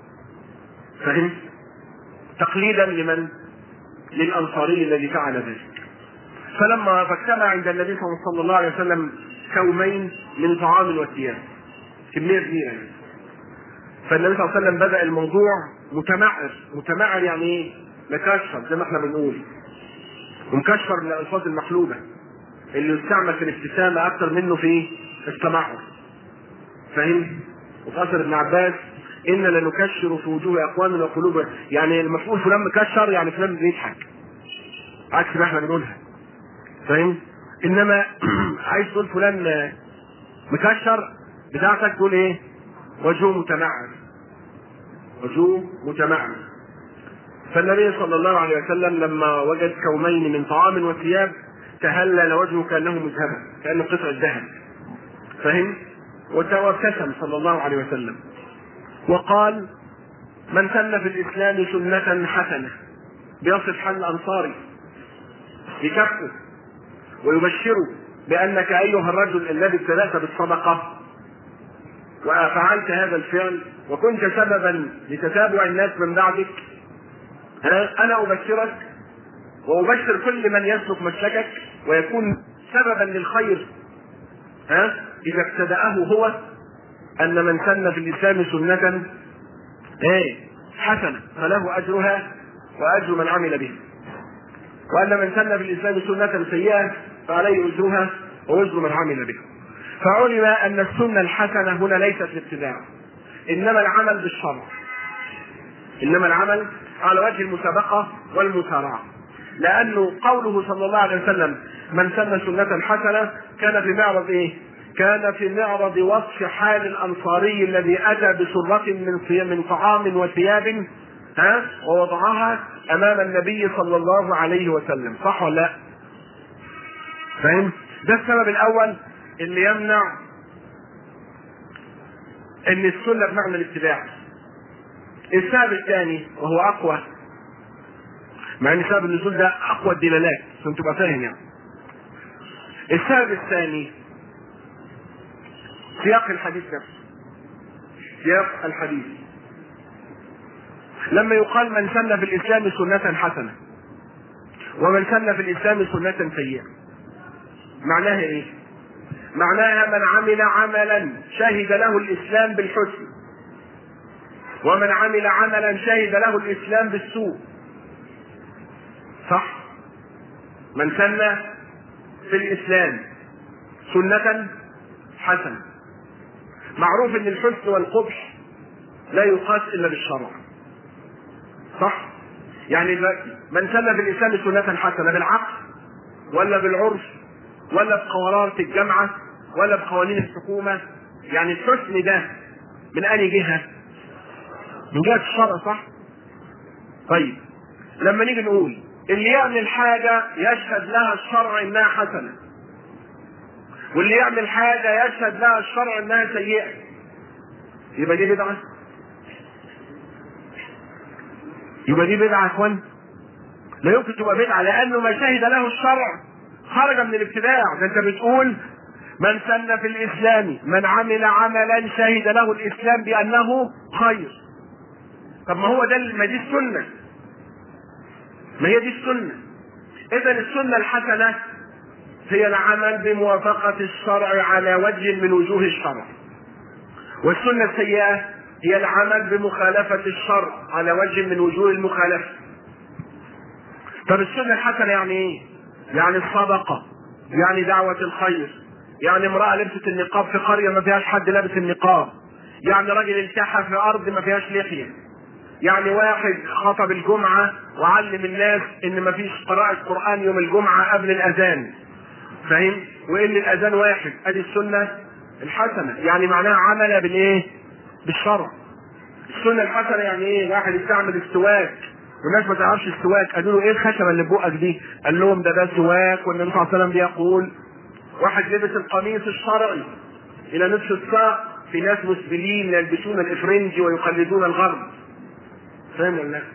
فهمت تقليدا لمن للانصاري الذي فعل ذلك فلما فاجتمع عند النبي صلى الله عليه وسلم كومين من طعام وثياب كميه كبيره يعني. فالنبي صلى الله عليه وسلم بدا الموضوع متمعر متمعر يعني ايه مكشر زي ما احنا بنقول ومكشر من الالفاظ المحلوبه اللي يستعمل في الابتسامه اكثر منه في التمعر فاهم وفي اثر ابن عباس ان لنكشر في وجوه اقوام وقلوب يعني المفعول فلان مكشر يعني فلان بيضحك عكس ما احنا بنقولها فاهم انما عايز تقول فلان مكشر بتاعتك تقول ايه وجهه متمعر وجهه متمعر فالنبي صلى الله عليه وسلم لما وجد كومين من طعام وثياب تهلل وجهه كانه مذهبا كانه قطعه ذهب فهم وابتسم صلى الله عليه وسلم وقال من سن في الاسلام سنه حسنه بيصف حال الانصاري بكفه ويبشره بانك ايها الرجل الذي ابتدات بالصدقه وفعلت هذا الفعل وكنت سببا لتتابع الناس من بعدك ها؟ انا ابشرك وابشر كل من يسلك مسلكك ويكون سببا للخير ها اذا ابتداه هو ان من سن في الاسلام سنه ايه حسنه فله اجرها واجر من عمل به وان من سن في الاسلام سنه سيئه فعليه اجرها ووزر من عمل بها فعلم ان السنه الحسنه هنا ليست الابتداع انما العمل بالشرع انما العمل على وجه المسابقه والمسارعه لانه قوله صلى الله عليه وسلم من سن سنه حسنه كان في معرض ايه؟ كان في معرض وصف حال الانصاري الذي اتى بسره من صيام من طعام وثياب ها ووضعها امام النبي صلى الله عليه وسلم صح ولا لا؟ فاهم؟ ده السبب الاول اللي يمنع ان السنه بمعنى الاتباع السبب الثاني وهو اقوى مع ان سبب النزول ده اقوى الدلالات عشان تبقى فاهم يعني السبب الثاني سياق الحديث نفسه سياق الحديث لما يقال من سن في الاسلام سنه حسنه ومن سن في الاسلام سنه سيئه معناها ايه معناها من عمل عملا شهد له الاسلام بالحسن ومن عمل عملا شهد له الاسلام بالسوء صح من سن في الاسلام سنه حسنه معروف ان الحسن والقبح لا يقاس الا بالشرع صح يعني دلوقتي من سن في الاسلام سنه حسنه بالعقل ولا بالعرف ولا بقرارات الجامعه ولا بقوانين الحكومه يعني الحسن ده من اي جهه من جهه الشرع صح طيب لما نيجي نقول اللي يعمل حاجه يشهد لها الشرع انها حسنه واللي يعمل حاجه يشهد لها الشرع انها سيئه يبقى دي بدعه يبقى دي بدعه يا اخوان لا يمكن تبقى بدعه لانه ما شهد له الشرع خرج من الابتداع ده انت بتقول من سن في الاسلام من عمل عملا شهد له الاسلام بانه خير طب ما هو ده ما دي السنه ما هي دي السنه اذا السنه الحسنه هي العمل بموافقه الشرع على وجه من وجوه الشرع والسنه السيئه هي العمل بمخالفه الشرع على وجه من وجوه المخالفه طب السنه الحسنه يعني ايه يعني الصدقه يعني دعوه الخير يعني امراه لبست النقاب في قريه ما فيهاش حد لابس النقاب يعني راجل التحى في ارض ما فيهاش لحيه يعني واحد خطب الجمعة وعلم الناس ان مفيش قراءة قرآن يوم الجمعة قبل الاذان فاهم وان الاذان واحد ادي السنة الحسنة يعني معناها عمل بالايه بالشرع السنة الحسنة يعني ايه واحد يستعمل السواك والناس ما تعرفش السواك قالوا له ايه الخشبة اللي بقك دي قال لهم ده ده سواك والنبي صلى الله عليه وسلم بيقول واحد لبس القميص الشرعي الى نصف الساق في ناس مسبلين يلبسون الافرنجي ويقلدون الغرب فاهم ولا لا؟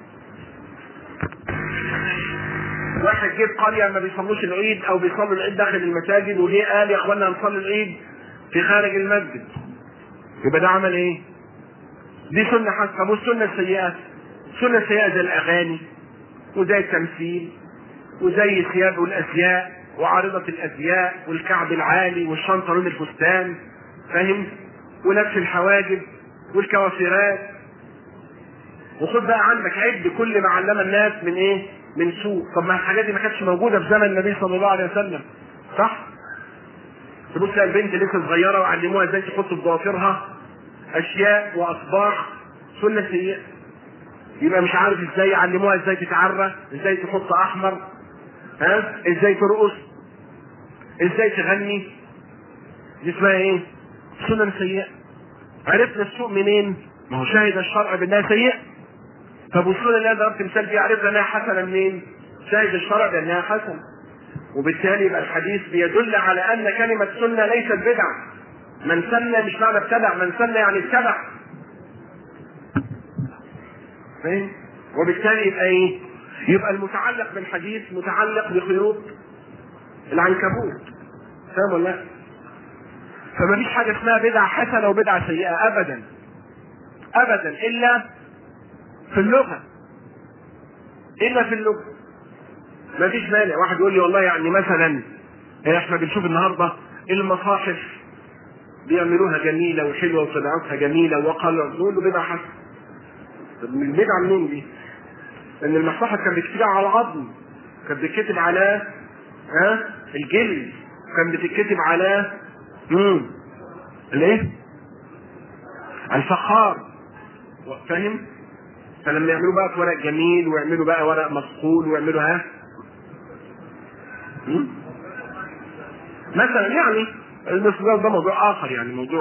واحد جه قريه ما بيصلوش العيد او بيصلوا العيد داخل المساجد وجه قال يا اخوانا هنصلي العيد في خارج المسجد يبقى ده عمل ايه؟ دي سنه حسنه طب والسنه السيئه؟ السنه السيئه زي الاغاني وزي التمثيل وزي ثياب الازياء وعارضة الازياء والكعب العالي والشنطة لون الفستان فاهم؟ ولبس الحواجب والكوافيرات وخد بقى عندك عد كل ما علم الناس من ايه؟ من سوء، طب ما الحاجات دي ما كانتش موجودة في زمن النبي صلى الله عليه وسلم، صح؟ تبص تلاقي البنت لسه صغيرة وعلموها ازاي تحط في ضوافرها اشياء واصباغ سنة سيئة. يبقى مش عارف ازاي يعلموها ازاي تتعرى، ازاي تحط احمر، ها؟ ازاي ترقص؟ ازاي تغني؟ دي اسمها ايه؟ سنن سيئة. عرفنا السوء منين؟ ما هو شاهد الشرع بانها سيئة. طب والسنن اللي انا ضربت مثال فيها عرفنا انها حسنة منين؟ شاهد الشرع بانها حسنة. وبالتالي يبقى الحديث بيدل على ان كلمة سنة ليست بدعة. من سن مش معنى ابتدع، من سن يعني اتبع. فاهم؟ وبالتالي يبقى ايه؟ يبقى المتعلق بالحديث متعلق بخيوط العنكبوت. فاهم ولا لا؟ فما فيش حاجة اسمها بدعة حسنة وبدعة سيئة أبدا. أبدا إلا في اللغة. إلا في اللغة. ما فيش مانع واحد يقول لي والله يعني مثلا احنا بنشوف النهارده المصاحف بيعملوها جميله وحلوه وطباعتها جميله وقالوا نقول له بدعه حسنه. طب من البدعه منين دي؟ لان المصاحف كان بتكتب على العظم كانت بتتكتب على ها الجلد كان بتتكتب على مم. الايه؟ الفخار فاهم؟ فلما يعملوا بقى في ورق جميل ويعملوا بقى ورق مصقول ويعملوا ها مم؟ مثلا يعني المصدر ده موضوع اخر يعني موضوع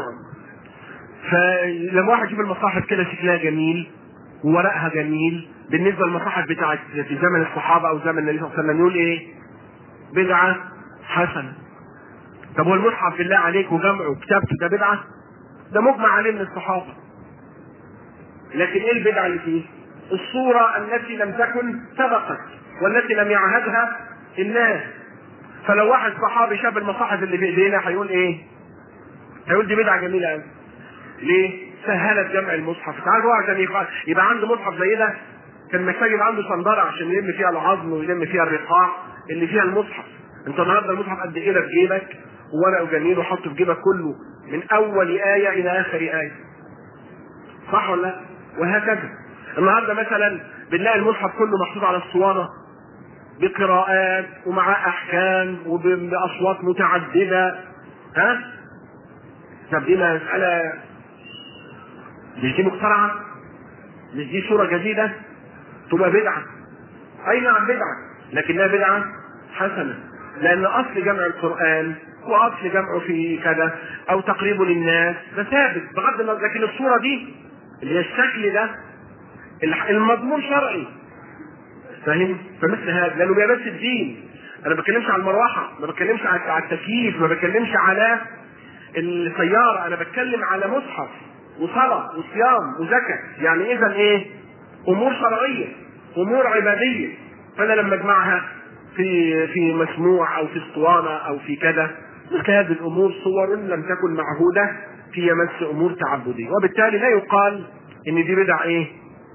فلما واحد يشوف المصاحف كده شكلها جميل وورقها جميل بالنسبه للمصاحف بتاعت في زمن الصحابه او زمن النبي صلى الله عليه وسلم يقول ايه؟ بدعه حسنه طب هو المصحف بالله عليك وجمعه وكتابته ده بدعه؟ ده مجمع عليه من الصحابه لكن ايه البدعه اللي فيه؟ الصوره التي لم تكن سبقت والتي لم يعهدها الناس فلو واحد صحابي شاف المصاحف اللي في ايدينا هيقول ايه؟ هيقول دي بدعه جميله قوي. ليه؟ سهلت جمع المصحف، تعال هو عشان يبقى, يبقى عنده مصحف زي ده كان محتاج يبقى عنده صندره عشان يلم فيها العظم ويلم فيها الرقاع اللي فيها المصحف. انت النهارده المصحف قد ايه في جيبك وورقه جميل وحطه في جيبك كله من اول ايه الى اخر ايه. صح ولا لا؟ وهكذا. النهارده مثلا بنلاقي المصحف كله محطوط على الصوانه بقراءات ومع احكام وباصوات متعدده ها طب دي مساله مش دي مخترعه مش دي صوره جديده تبقى بدعه اي نعم بدعه لكنها بدعه حسنه لان اصل جمع القران واصل جمعه في كذا او تقريبه للناس ده ثابت بغض النظر لكن الصوره دي اللي هي الشكل ده المضمون شرعي فاهم؟ فمثل هذا لانه بيمس الدين انا ما بتكلمش على المروحه ما بتكلمش على التكييف ما بتكلمش على السياره انا بتكلم على مصحف وصلاه وصيام وزكاه يعني اذا ايه امور شرعيه امور عباديه فانا لما اجمعها في في مسموع او في اسطوانه او في كذا مثل هذه الامور صور لم تكن معهوده في مس امور تعبديه وبالتالي لا يقال ان دي بدع ايه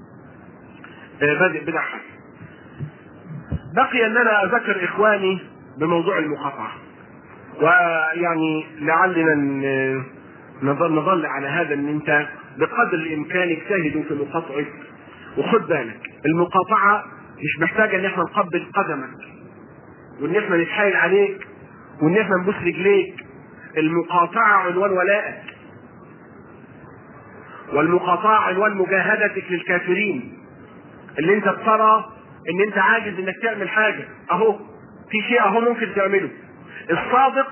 بدع حسن بقي ان انا اذكر اخواني بموضوع المقاطعه ويعني لعلنا نظل نظل على هذا ان انت بقدر الامكان اجتهدوا في مقاطعه وخد بالك المقاطعه مش محتاجه ان احنا نقبل قدمك وان احنا نتحايل عليك وان احنا نبوس رجليك المقاطعه عنوان ولائك والمقاطعه عنوان مجاهدتك للكافرين اللي انت بترى ان انت عاجز انك تعمل حاجة اهو في شيء اهو ممكن تعمله الصادق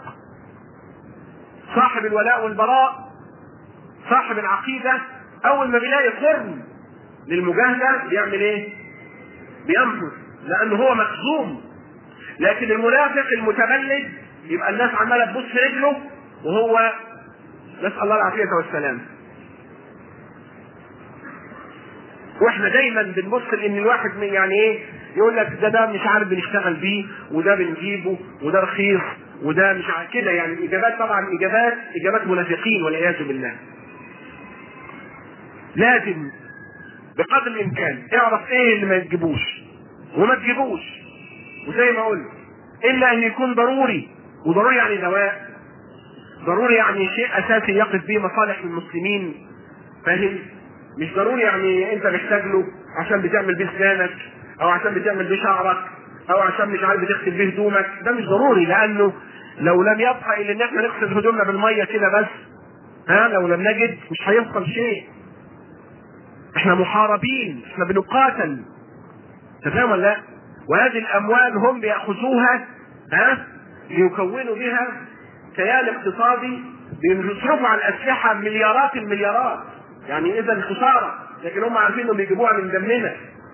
صاحب الولاء والبراء صاحب العقيدة اول ما بيلاقي قرن للمجاهدة بيعمل ايه بينفذ لانه هو مخزوم لكن المنافق المتبلد يبقى الناس عمالة تبص في رجله وهو نسال الله العافيه والسلام واحنا دايما بنبص ان الواحد من يعني ايه يقول لك ده ده مش عارف بنشتغل بيه وده بنجيبه وده رخيص وده مش عارف كده يعني الاجابات طبعا اجابات اجابات منافقين والعياذ بالله لازم بقدر الامكان اعرف ايه اللي ما تجيبوش وما تجيبوش وزي ما قلت الا ان يكون ضروري وضروري يعني دواء ضروري يعني شيء اساسي يقف به مصالح المسلمين فاهم مش ضروري يعني انت محتاج له عشان بتعمل بيه اسنانك او عشان بتعمل بيه شعرك او عشان مش عارف بتغسل بيه هدومك ده مش ضروري لانه لو لم يبقى الا ان احنا نغسل هدومنا بالميه كده بس ها لو لم نجد مش هيحصل شيء احنا محاربين احنا بنقاتل تفهم ولا لا؟ وهذه الاموال هم بياخذوها ها ليكونوا بها كيان اقتصادي بيصرفوا على الاسلحه مليارات المليارات يعني اذا خساره لكن هم عارفين انهم بيجيبوها من دمنا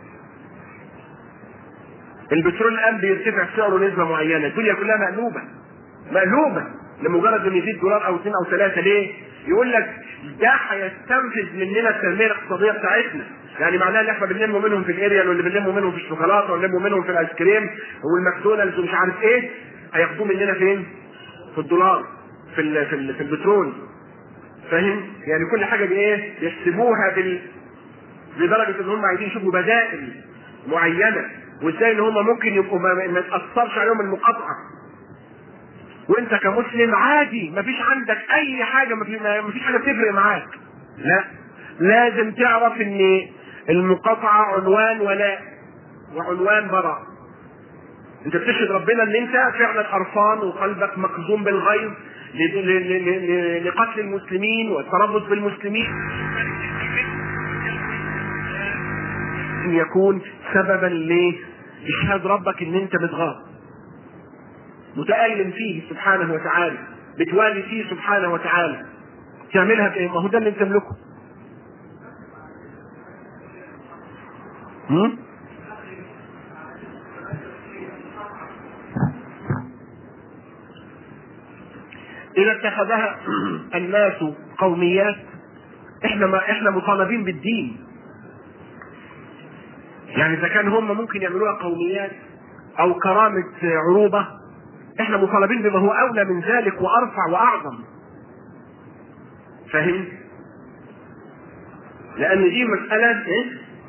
البترول الان بيرتفع سعره نسبه معينه الدنيا كلها مقلوبه مقلوبه لمجرد انه يزيد دولار او اثنين او ثلاثه ليه؟ يقول لك ده هيستنفذ مننا التنميه الاقتصاديه بتاعتنا يعني معناه ان احنا بنلم منهم في الاريال واللي بنلمه منهم في الشوكولاته ونلمه منهم في الايس كريم والماكدونالدز ومش عارف ايه هياخدوه مننا فين؟ في الدولار في ال في, ال في البترول فاهم؟ يعني كل حاجه بايه؟ يحسبوها بال لدرجه ان هم عايزين يشوفوا بدائل معينه وازاي ان هم ممكن يبقوا ما, ما تاثرش عليهم المقاطعه وانت كمسلم عادي ما فيش عندك اي حاجه ما فيش حاجه بتفرق معاك لا لازم تعرف ان المقاطعه عنوان ولاء وعنوان براء انت بتشهد ربنا ان انت فعلا قرفان وقلبك مكظوم بالغيظ لقتل المسلمين والتربص بالمسلمين ان يكون سببا لاشهاد ربك ان انت متغاظ متألم فيه سبحانه وتعالى بتوالي فيه سبحانه وتعالى تعملها بايه؟ ما هو ده اللي انت تملكه هم؟ إذا اتخذها الناس قوميات احنا ما احنا مطالبين بالدين يعني اذا كان هم ممكن يعملوها قوميات او كرامة عروبة احنا مطالبين بما هو اولى من ذلك وارفع واعظم فاهم لان دي مسألة ايه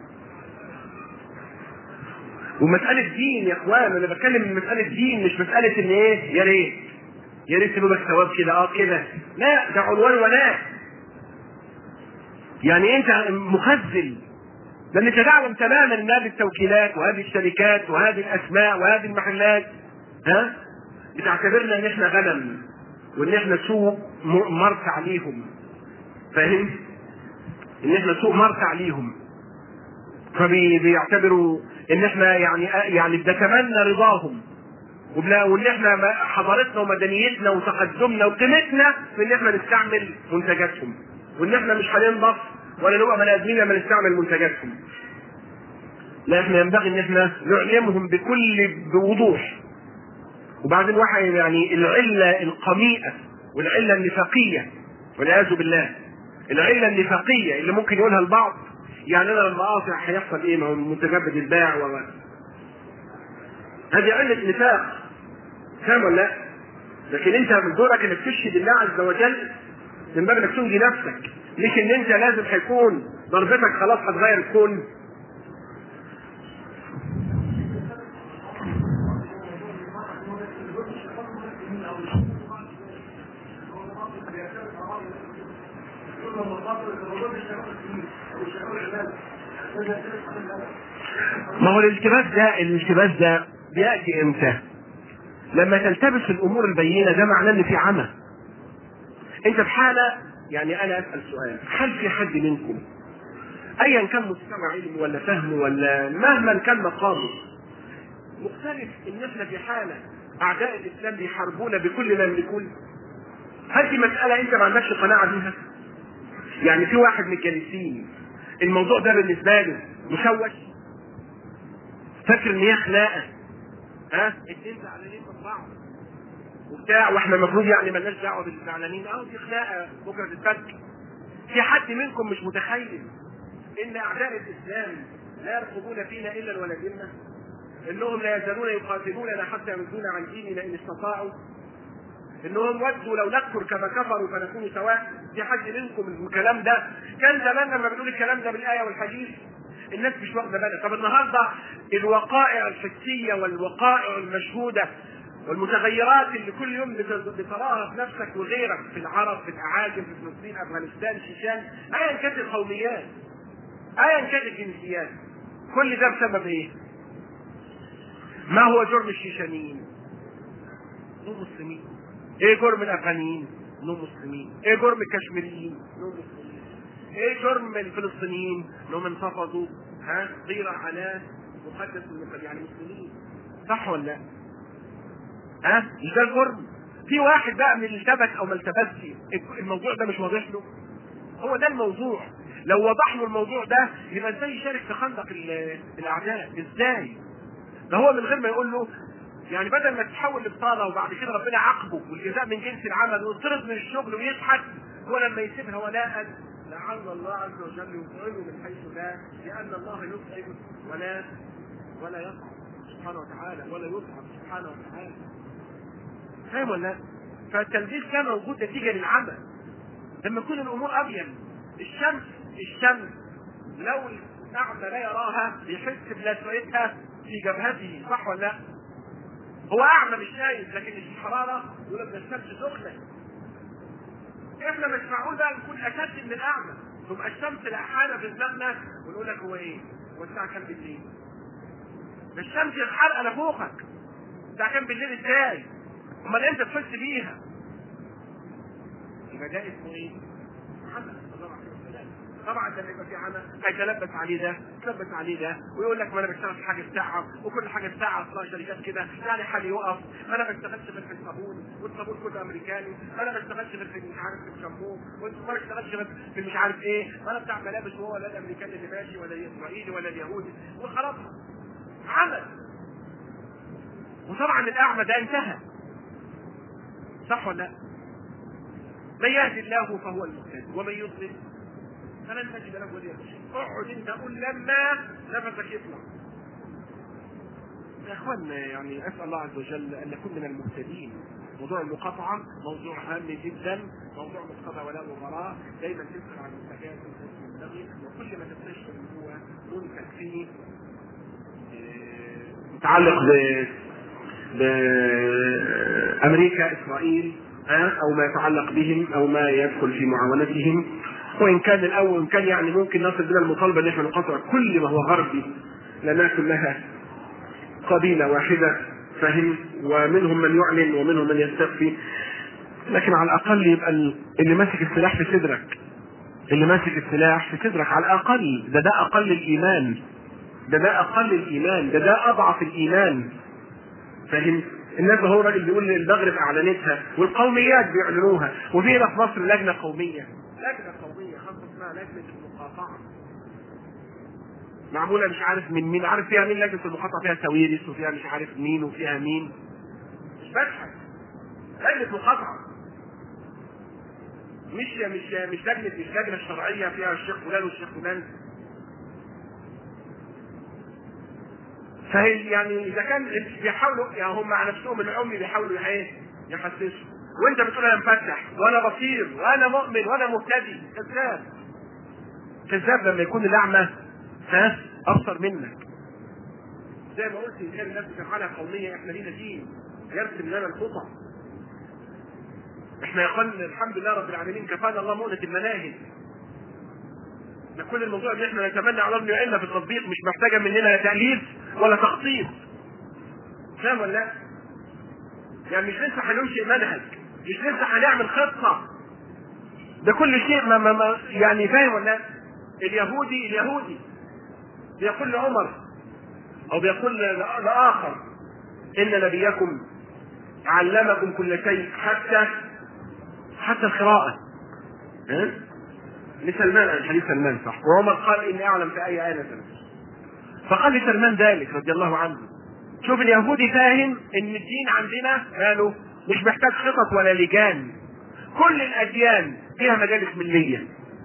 ومسألة دين يا اخوان انا بتكلم من مسألة دين مش مسألة ان ايه يا ريت يا ريت تبقى ثواب كده اه كده لا ده عنوان ولاء يعني انت مخزن لان انت تعلم تماما ان هذه التوكيلات وهذه الشركات وهذه الاسماء وهذه المحلات ها بتعتبرنا ان احنا غنم وان احنا سوق مرتع ليهم فاهم؟ ان احنا سوق مرتع ليهم فبيعتبروا ان احنا يعني يعني بنتمنى رضاهم وان احنا حضارتنا ومدنيتنا وتقدمنا وقيمتنا في ان احنا نستعمل منتجاتهم وان احنا مش هننضف ولا نبقى بني ادمين لما نستعمل منتجاتهم لا احنا ينبغي ان احنا نعلمهم بكل بوضوح وبعدين واحد يعني العله القميئه والعله النفاقيه والعياذ بالله العله النفاقيه اللي ممكن يقولها البعض يعني انا لما اقاطع هيحصل ايه ما هو المنتجات بتتباع و هذه علة نفاق فاهم ولا لا؟ لكن انت من دورك انك تشهد الله عز وجل من باب انك تنجي نفسك مش ان انت لازم هيكون ضربتك خلاص هتغير الكون ما هو الالتباس ده الالتباس ده بياتي امتى؟ لما تلتبس الامور البينه ده معناه ان في عمى. انت في حاله يعني انا اسال سؤال هل في حد منكم ايا كان مستوى علم ولا فهم ولا مهما كان مقامه مختلف ان احنا في حاله اعداء الاسلام بيحاربونا بكل ما يملكون هل دي مساله انت ما عندكش قناعه بيها؟ يعني في واحد من الجالسين الموضوع ده بالنسبه له مشوش فاكر ان هي خناقه ها اتنين زعلانين من بعض وبتاع واحنا المفروض يعني مالناش دعوه بالزعلانين اه دي خناقه بكره تتفك في حد منكم مش متخيل ان اعداء الاسلام لا يرقبون فينا الا الولدين انهم لا يزالون يقاتلوننا حتى يردونا عن ديننا ان استطاعوا انهم ودوا لو نكفر كما كفروا فنكون سواء في حد منكم الكلام ده كان زمان لما بنقول الكلام ده بالايه والحديث الناس مش واخده بالها طب النهارده الوقائع الحسيه والوقائع المشهوده والمتغيرات اللي كل يوم بتراها في نفسك وغيرك في العرب في الاعاجم في فلسطين افغانستان شيشان ايا كانت القوميات ايا كانت الجنسيات كل ده بسبب ايه؟ ما هو جرم الشيشانيين؟ انهم مسلمين. ايه جرم الافغانيين؟ انهم مسلمين. ايه جرم الكشميريين؟ انهم مسلمين. ايه جرم الفلسطينيين؟ انهم انتفضوا ها غيرة على مقدس يعني مسلمين. صح ولا لا؟ ها؟ مش ده الجرم؟ في واحد بقى من اللي التبس او ما التبسش الموضوع ده مش واضح له هو ده الموضوع لو وضح له الموضوع ده يبقى ازاي يشارك في خندق الاعداء ازاي ده هو من غير ما يقول له يعني بدل ما تتحول لبطاله وبعد كده ربنا عاقبه والجزاء من جنس العمل ويطرد من الشغل ويضحك هو لما يسيبها ولاء لعل الله عز وجل يطعمه من حيث لا لان الله يطعم ولا ولا يطعم سبحانه وتعالى ولا يطعم سبحانه وتعالى فاهم ولا لا؟ فالتلبيس كان موجود نتيجه للعمل لما تكون الامور ابين الشمس الشمس لو الاعمى لا يراها بيحس بلسوئتها في جبهته صح ولا لا؟ هو اعمى مش شايف لكن الحراره يقول لك ده الشمس سخنه احنا مش معقول بقى نكون اشد من الاعمى تبقى الشمس لحانه في دماغنا ونقول لك هو ايه؟ هو الساعه كام بالليل؟ ده الشمس الحرقه لفوقك الساعه كام بالليل ازاي؟ امال انت تحس بيها يبقى ده اسمه ايه؟ عمى طبعا لما يبقى في عمى هيتلبس عليه ده يتلبس عليه ده ويقول لك ما انا بشتغل في حاجه ساعه وكل حاجه ساعه اصلا شركات كده يعني حالي يقف ما انا ما بشتغلش غير في الصابون والصابون كله امريكاني ما انا ما بشتغلش غير في مش عارف في الشامبو وما بشتغلش غير في مش عارف ايه ما انا بتاع ملابس وهو ولا الامريكاني اللي ماشي ولا الاسرائيلي ولا اليهودي وخلاص عمل وطبعا الاعمى ده انتهى صح ولا لا؟ من يهدي الله فهو المهتدي ومن يضلل فلن تجد له وليا اقعد انت قول لما نفسك يطلع يا اخوان يعني اسال الله عز وجل ان نكون من المهتدين موضوع المقاطعة موضوع هام جدا موضوع مقتضى ولا مباراة دايما تسأل عن المستجاب ينبغي وكل ما تكتشف ان هو منتج فيه متعلق ب بامريكا اسرائيل او ما يتعلق بهم او ما يدخل في معاونتهم وان كان الاول ان كان يعني ممكن نصل بنا المطالبه ان احنا نقاطع كل ما هو غربي لنا كلها قبيله واحده فهم ومنهم من يعلن ومنهم من يستخفي لكن على الاقل يبقى اللي ماسك السلاح في صدرك اللي ماسك السلاح في صدرك على الاقل ده ده اقل الايمان ده ده اقل الايمان ده ده اضعف الايمان فاهم الناس هو راجل بيقول المغرب اعلنتها والقوميات بيعلنوها وفي هنا في مصر لجنه قوميه لجنه قوميه خاصه اسمها لجنه المقاطعه معموله مش عارف من مين عارف فيها مين لجنه المقاطعه فيها سويرس وفيها مش عارف مين وفيها مين مش بضحك لجنه مقاطعه مش مش مش لجنه مش لجنه شرعيه فيها الشيخ فلان والشيخ فلان فهي يعني اذا كان بيحاولوا يعني هم مع نفسهم العمي بيحاولوا ايه يحسسوا وانت بتقول انا مفتح وانا بصير وانا مؤمن وانا مهتدي كذاب كذاب لما يكون الاعمى ها ابصر منك زي ما قلت ان كان الناس في حاله قوميه احنا لينا دين يرسم لنا الخطى احنا يا اخوان الحمد لله رب العالمين كفانا الله مؤنة المناهج ده كل الموضوع ان احنا نتمنى على الله يعيننا في التطبيق مش محتاجه مننا لا تاليف ولا تخطيط فاهم ولا لا؟ يعني مش لسه هننشئ منهج مش لسه هنعمل خطه ده كل شيء ما, ما, ما يعني فاهم ولا لا؟ اليهودي اليهودي بيقول لعمر او بيقول لاخر ان نبيكم علمكم كل شيء حتى حتى القراءه ها؟ لسلمان عن حديث سلمان صح وعمر قال اني اعلم في اي ايه نزلت فقال لسلمان ذلك رضي الله عنه شوف اليهودي فاهم ان الدين عندنا ماله مش محتاج خطط ولا لجان كل الاديان فيها مجالس مليه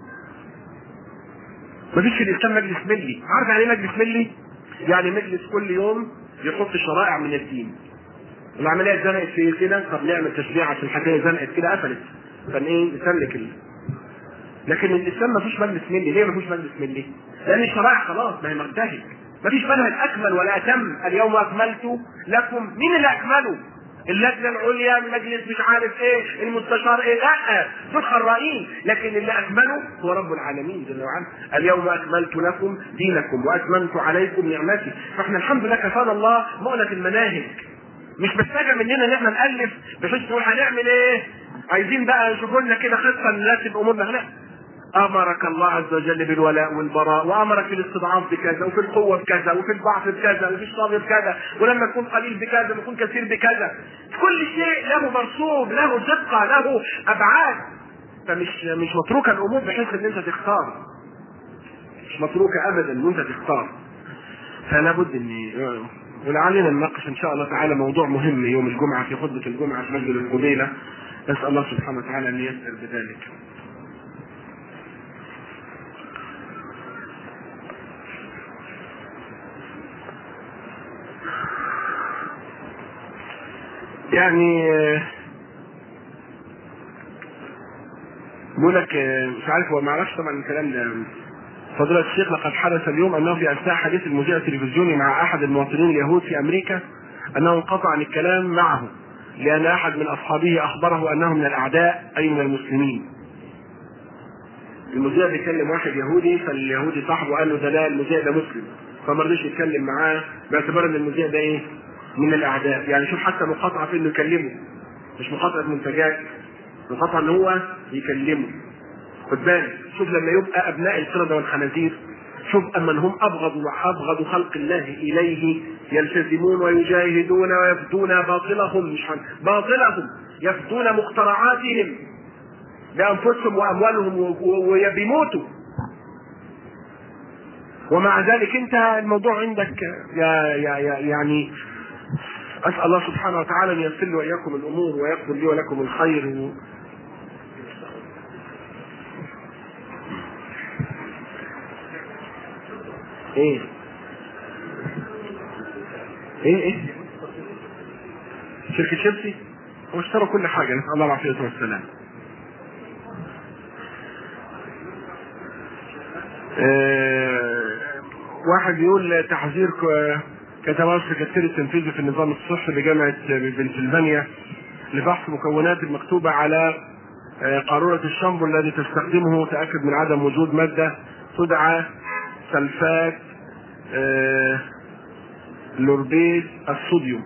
مفيش في الاسلام مجلس ملي عارف يعني ايه مجلس ملي يعني مجلس كل يوم يحط شرائع من الدين العمليه اتزنقت في ايه كده طب نعمل تشريع عشان الحكايه زنقت كده قفلت كان ايه نسلك ال... لكن الاسلام ما فيش مجلس ملي ليه ما فيش مجلس ملي؟ لان الشرائع خلاص ما هي مرتهن ما فيش منهج اكمل ولا اتم اليوم اكملت لكم مين اللي اكمله؟ اللجنه العليا المجلس مش عارف ايه المستشار ايه لا دول خرائين لكن اللي اكمله هو رب العالمين جل وعلا اليوم اكملت لكم دينكم واتممت عليكم نعمتي فاحنا الحمد لله كفانا الله مؤنة المناهج مش محتاجه مننا ان احنا نالف بحيث نقول هنعمل ايه عايزين بقى نشوفوا لنا كده خطه نرتب امورنا لا امرك الله عز وجل بالولاء والبراء وامرك في الاستضعاف بكذا وفي القوه بكذا وفي الضعف بكذا وفي الصبر بكذا ولما تكون قليل بكذا ولما تكون كثير بكذا كل شيء له مرسوم له دقه له ابعاد فمش مش متروكه الامور بحيث ان انت تختار مش متروكه ابدا ان انت تختار فلا بد ان ولعلنا نناقش ان شاء الله تعالى موضوع مهم يوم الجمعه في خطبه الجمعه في مسجد القبيله نسال الله سبحانه وتعالى ان ييسر بذلك. يعني بقول لك مش عارف هو ما اعرفش طبعا الكلام ده فضيلة الشيخ لقد حدث اليوم انه في اثناء حديث المذيع التلفزيوني مع احد المواطنين اليهود في امريكا انه انقطع عن الكلام معه لان احد من اصحابه اخبره انه من الاعداء اي من المسلمين. المذيع بيكلم واحد يهودي فاليهودي صاحبه قال له ده لا المذيع ده مسلم فما رضيش يتكلم معاه باعتبار ان المذيع ده ايه؟ من الاعداء، يعني شوف حتى مقاطعه في انه يكلمه مش مقاطعه منتجات مقاطعه ان هو يكلمه. خد بالك شوف لما يبقى ابناء القرده والخنازير شوف من هم ابغض وابغض خلق الله اليه يلتزمون ويجاهدون ويفدون باطلهم مش باطلهم يفدون مخترعاتهم بانفسهم واموالهم وبيموتوا ومع ذلك انت الموضوع عندك يا يا يا يعني اسال الله سبحانه وتعالى ان ييسر لي واياكم الامور ويقبل لي ولكم الخير و... ايه ايه ايه شركة شيبسي هو اشتروا كل حاجة نسأل الله العافية والسلام آه واحد يقول تحذير كتبه السكرتير التنفيذي في النظام الصحي بجامعة بنسلفانيا لبحث مكونات المكتوبة على قارورة الشامبو الذي تستخدمه تأكد من عدم وجود مادة تدعى سلفات آه لوربيد الصوديوم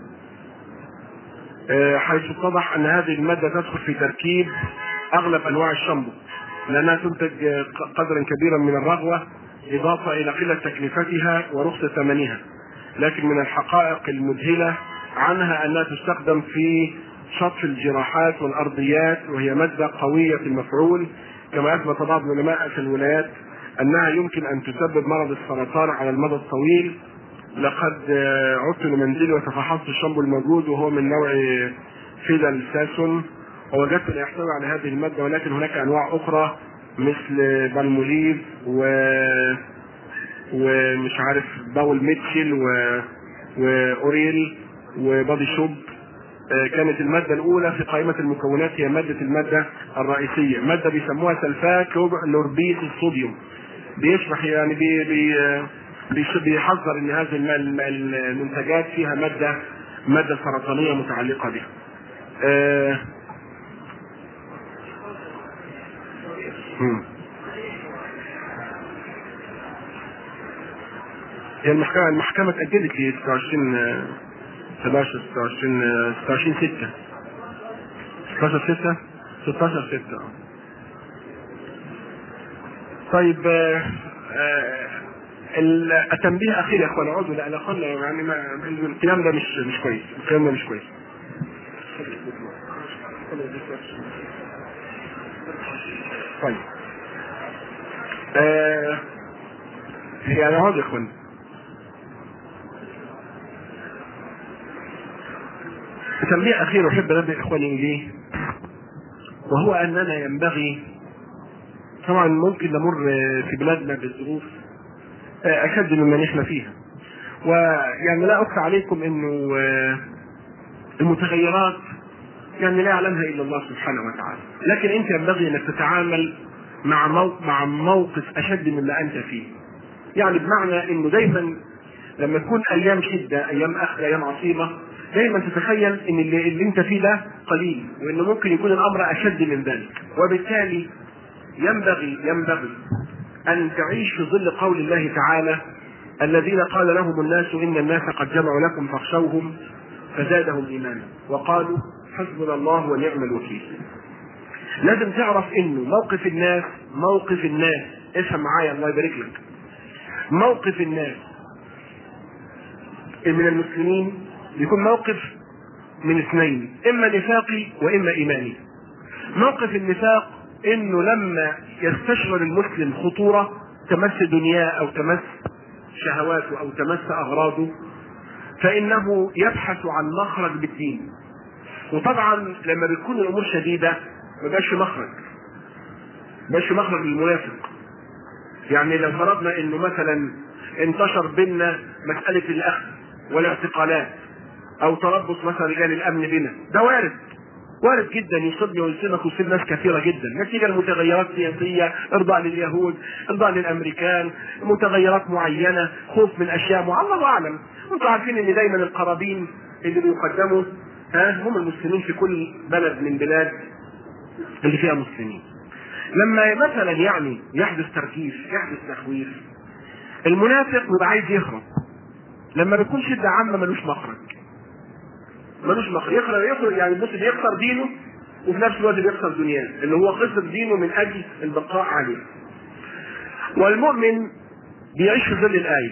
آه حيث اتضح ان هذه المادة تدخل في تركيب اغلب انواع الشامبو لانها تنتج قدرا كبيرا من الرغوة اضافة الى قلة تكلفتها ورخص ثمنها لكن من الحقائق المذهلة عنها انها تستخدم في شطف الجراحات والارضيات وهي مادة قوية المفعول كما اثبت بعض العلماء في الولايات انها يمكن ان تسبب مرض السرطان على المدى الطويل لقد عدت لمنزلي وتفحصت الشامبو الموجود وهو من نوع فيدال ساسون ووجدت لا يحتوي على هذه الماده ولكن هناك انواع اخرى مثل بالموليف و ومش عارف باول ميتشل و... واوريل وبادي شوب كانت المادة الأولى في قائمة المكونات هي مادة المادة الرئيسية، مادة بيسموها سلفات لوربيت الصوديوم. بيشرح يعني بي بي بيحذر ان هذه المنتجات فيها ماده ماده سرطانيه متعلقه بها. آه هي المحكمة المحكمة اتأجلت ل 26 11 26 26 6 16 6 16 6 طيب آه آه التنبيه اخير يا اخوان اعوذ لا الاقل يعني ما القيام ده مش مش كويس القيام ده مش كويس طيب آه يعني اقعد يا اخوان تنبيه اخير احب انبه اخواني اليه وهو اننا ينبغي طبعا ممكن نمر في بلادنا بظروف اشد مما نحن فيها ويعني لا اخفى عليكم انه المتغيرات يعني لا يعلمها الا الله سبحانه وتعالى لكن انت ينبغي انك تتعامل مع موقف مع موقف اشد مما انت فيه يعني بمعنى انه دايما لما تكون ايام شده ايام اخذ ايام عصيبه دايما تتخيل ان اللي, اللي انت فيه ده قليل وانه ممكن يكون الامر اشد من ذلك وبالتالي ينبغي ينبغي ان تعيش في ظل قول الله تعالى الذين قال لهم الناس ان الناس قد جمعوا لكم فاخشوهم فزادهم ايمانا وقالوا حسبنا الله ونعم الوكيل لازم تعرف انه موقف الناس موقف الناس افهم معايا الله يبارك لك موقف الناس من المسلمين يكون موقف من اثنين اما نفاقي واما ايماني موقف النفاق انه لما يستشعر المسلم خطوره تمس دنياه او تمس شهواته او تمس اغراضه فانه يبحث عن مخرج بالدين وطبعا لما بتكون الامور شديده ما بقاش مخرج ما بقاش مخرج للمنافق يعني لو فرضنا انه مثلا انتشر بيننا مساله الاخذ والاعتقالات او تربص مثلا رجال الامن بنا ده وارد وارد جدا يصيبني ويصيبك ويصيب ناس كثيره جدا نتيجه لمتغيرات سياسيه ارضاء لليهود ارضاء للامريكان متغيرات معينه خوف من اشياء معينه الله اعلم انتم عارفين ان دايما القرابين اللي بيقدموا ها هم المسلمين في كل بلد من بلاد اللي فيها مسلمين لما مثلا يعني يحدث تركيز يحدث تخويف المنافق بيبقى عايز يهرب لما بيكون شده عامه ملوش مخرج ملوش مخرج يخرج يخرج يعني بص بيخسر دينه وفي نفس الوقت بيخسر دنياه اللي هو خسر دينه من اجل البقاء عليه والمؤمن بيعيش في ظل الايه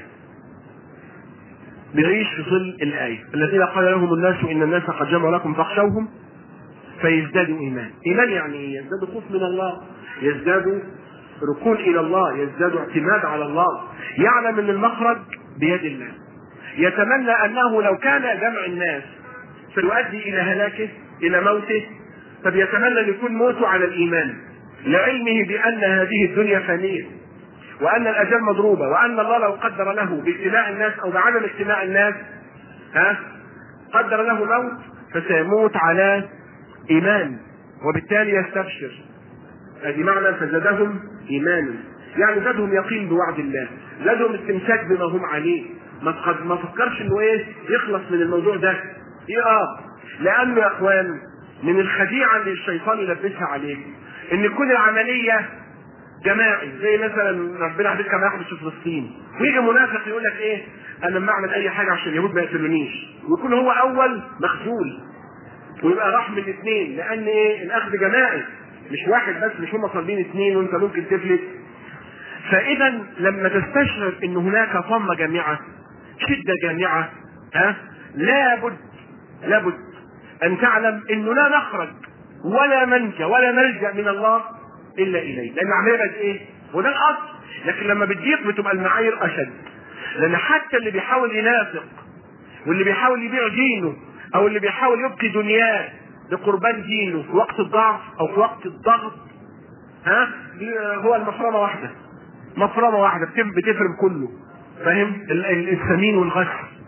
بيعيش في ظل الايه الذين قال لهم الناس ان الناس قد جمعوا لكم فاخشوهم فيزدادوا ايمان ايمان يعني يزداد خوف من الله يزداد ركون الى الله يزداد اعتماد على الله يعلم ان المخرج بيد الله يتمنى انه لو كان جمع الناس سيؤدي الى هلاكه الى موته فبيتمنى ان يكون موته على الايمان لعلمه بان هذه الدنيا فانيه وان الاجال مضروبه وان الله لو قدر له باجتماع الناس او بعدم اجتماع الناس ها قدر له موت فسيموت على ايمان وبالتالي يستبشر ادي معنى فزادهم ايمانا يعني زادهم يقين بوعد الله زادهم استمساك بما هم عليه ما تقد... ما فكرش انه ايه يخلص من الموضوع ده ايه اه لانه يا اخوان من الخديعه اللي الشيطان يلبسها عليك ان يكون العمليه جماعي زي مثلا ربنا يحدث كما يحدث في فلسطين ويجي منافق يقول لك ايه انا لما اعمل اي حاجه عشان اليهود ما يقتلونيش ويكون هو اول مخذول ويبقى راح من الاثنين لان ايه الاخذ جماعي مش واحد بس مش هم طالبين اثنين وانت ممكن تفلت فاذا لما تستشعر ان هناك طمه جامعه شده جامعه ها لابد لابد ان تعلم انه لا مخرج ولا منجى ولا ملجا من الله الا اليه لان العمليه بقت ايه وده الاصل لكن لما بتضيق بتبقى المعايير اشد لان حتى اللي بيحاول ينافق واللي بيحاول يبيع دينه او اللي بيحاول يبقي دنياه لقربان دينه في وقت الضعف او في وقت الضغط ها هو المفرمه واحده مفرمه واحده بتفرم كله فاهم الثمين والغش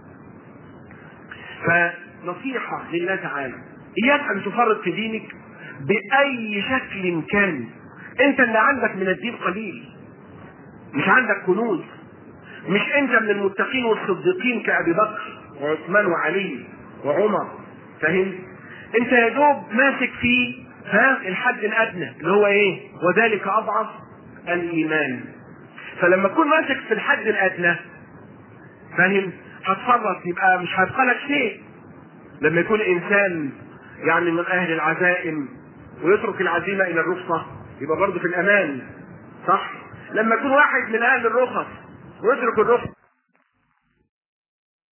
فنصيحه لله تعالى اياك ان تفرط في دينك باي شكل كان انت اللي عندك من الدين قليل مش عندك كنوز مش انت من المتقين والصديقين كابي بكر وعثمان وعلي وعمر فاهم انت يا دوب ماسك في ها الحد الادنى اللي هو ايه وذلك اضعف الايمان فلما تكون ماسك في الحد الادنى فاهم هتفرط يبقى مش هيبقى لك شيء لما يكون انسان يعني من اهل العزائم ويترك العزيمه الى الرخصه يبقى برضه في الامان صح لما يكون واحد من اهل الرخص ويترك الرخصه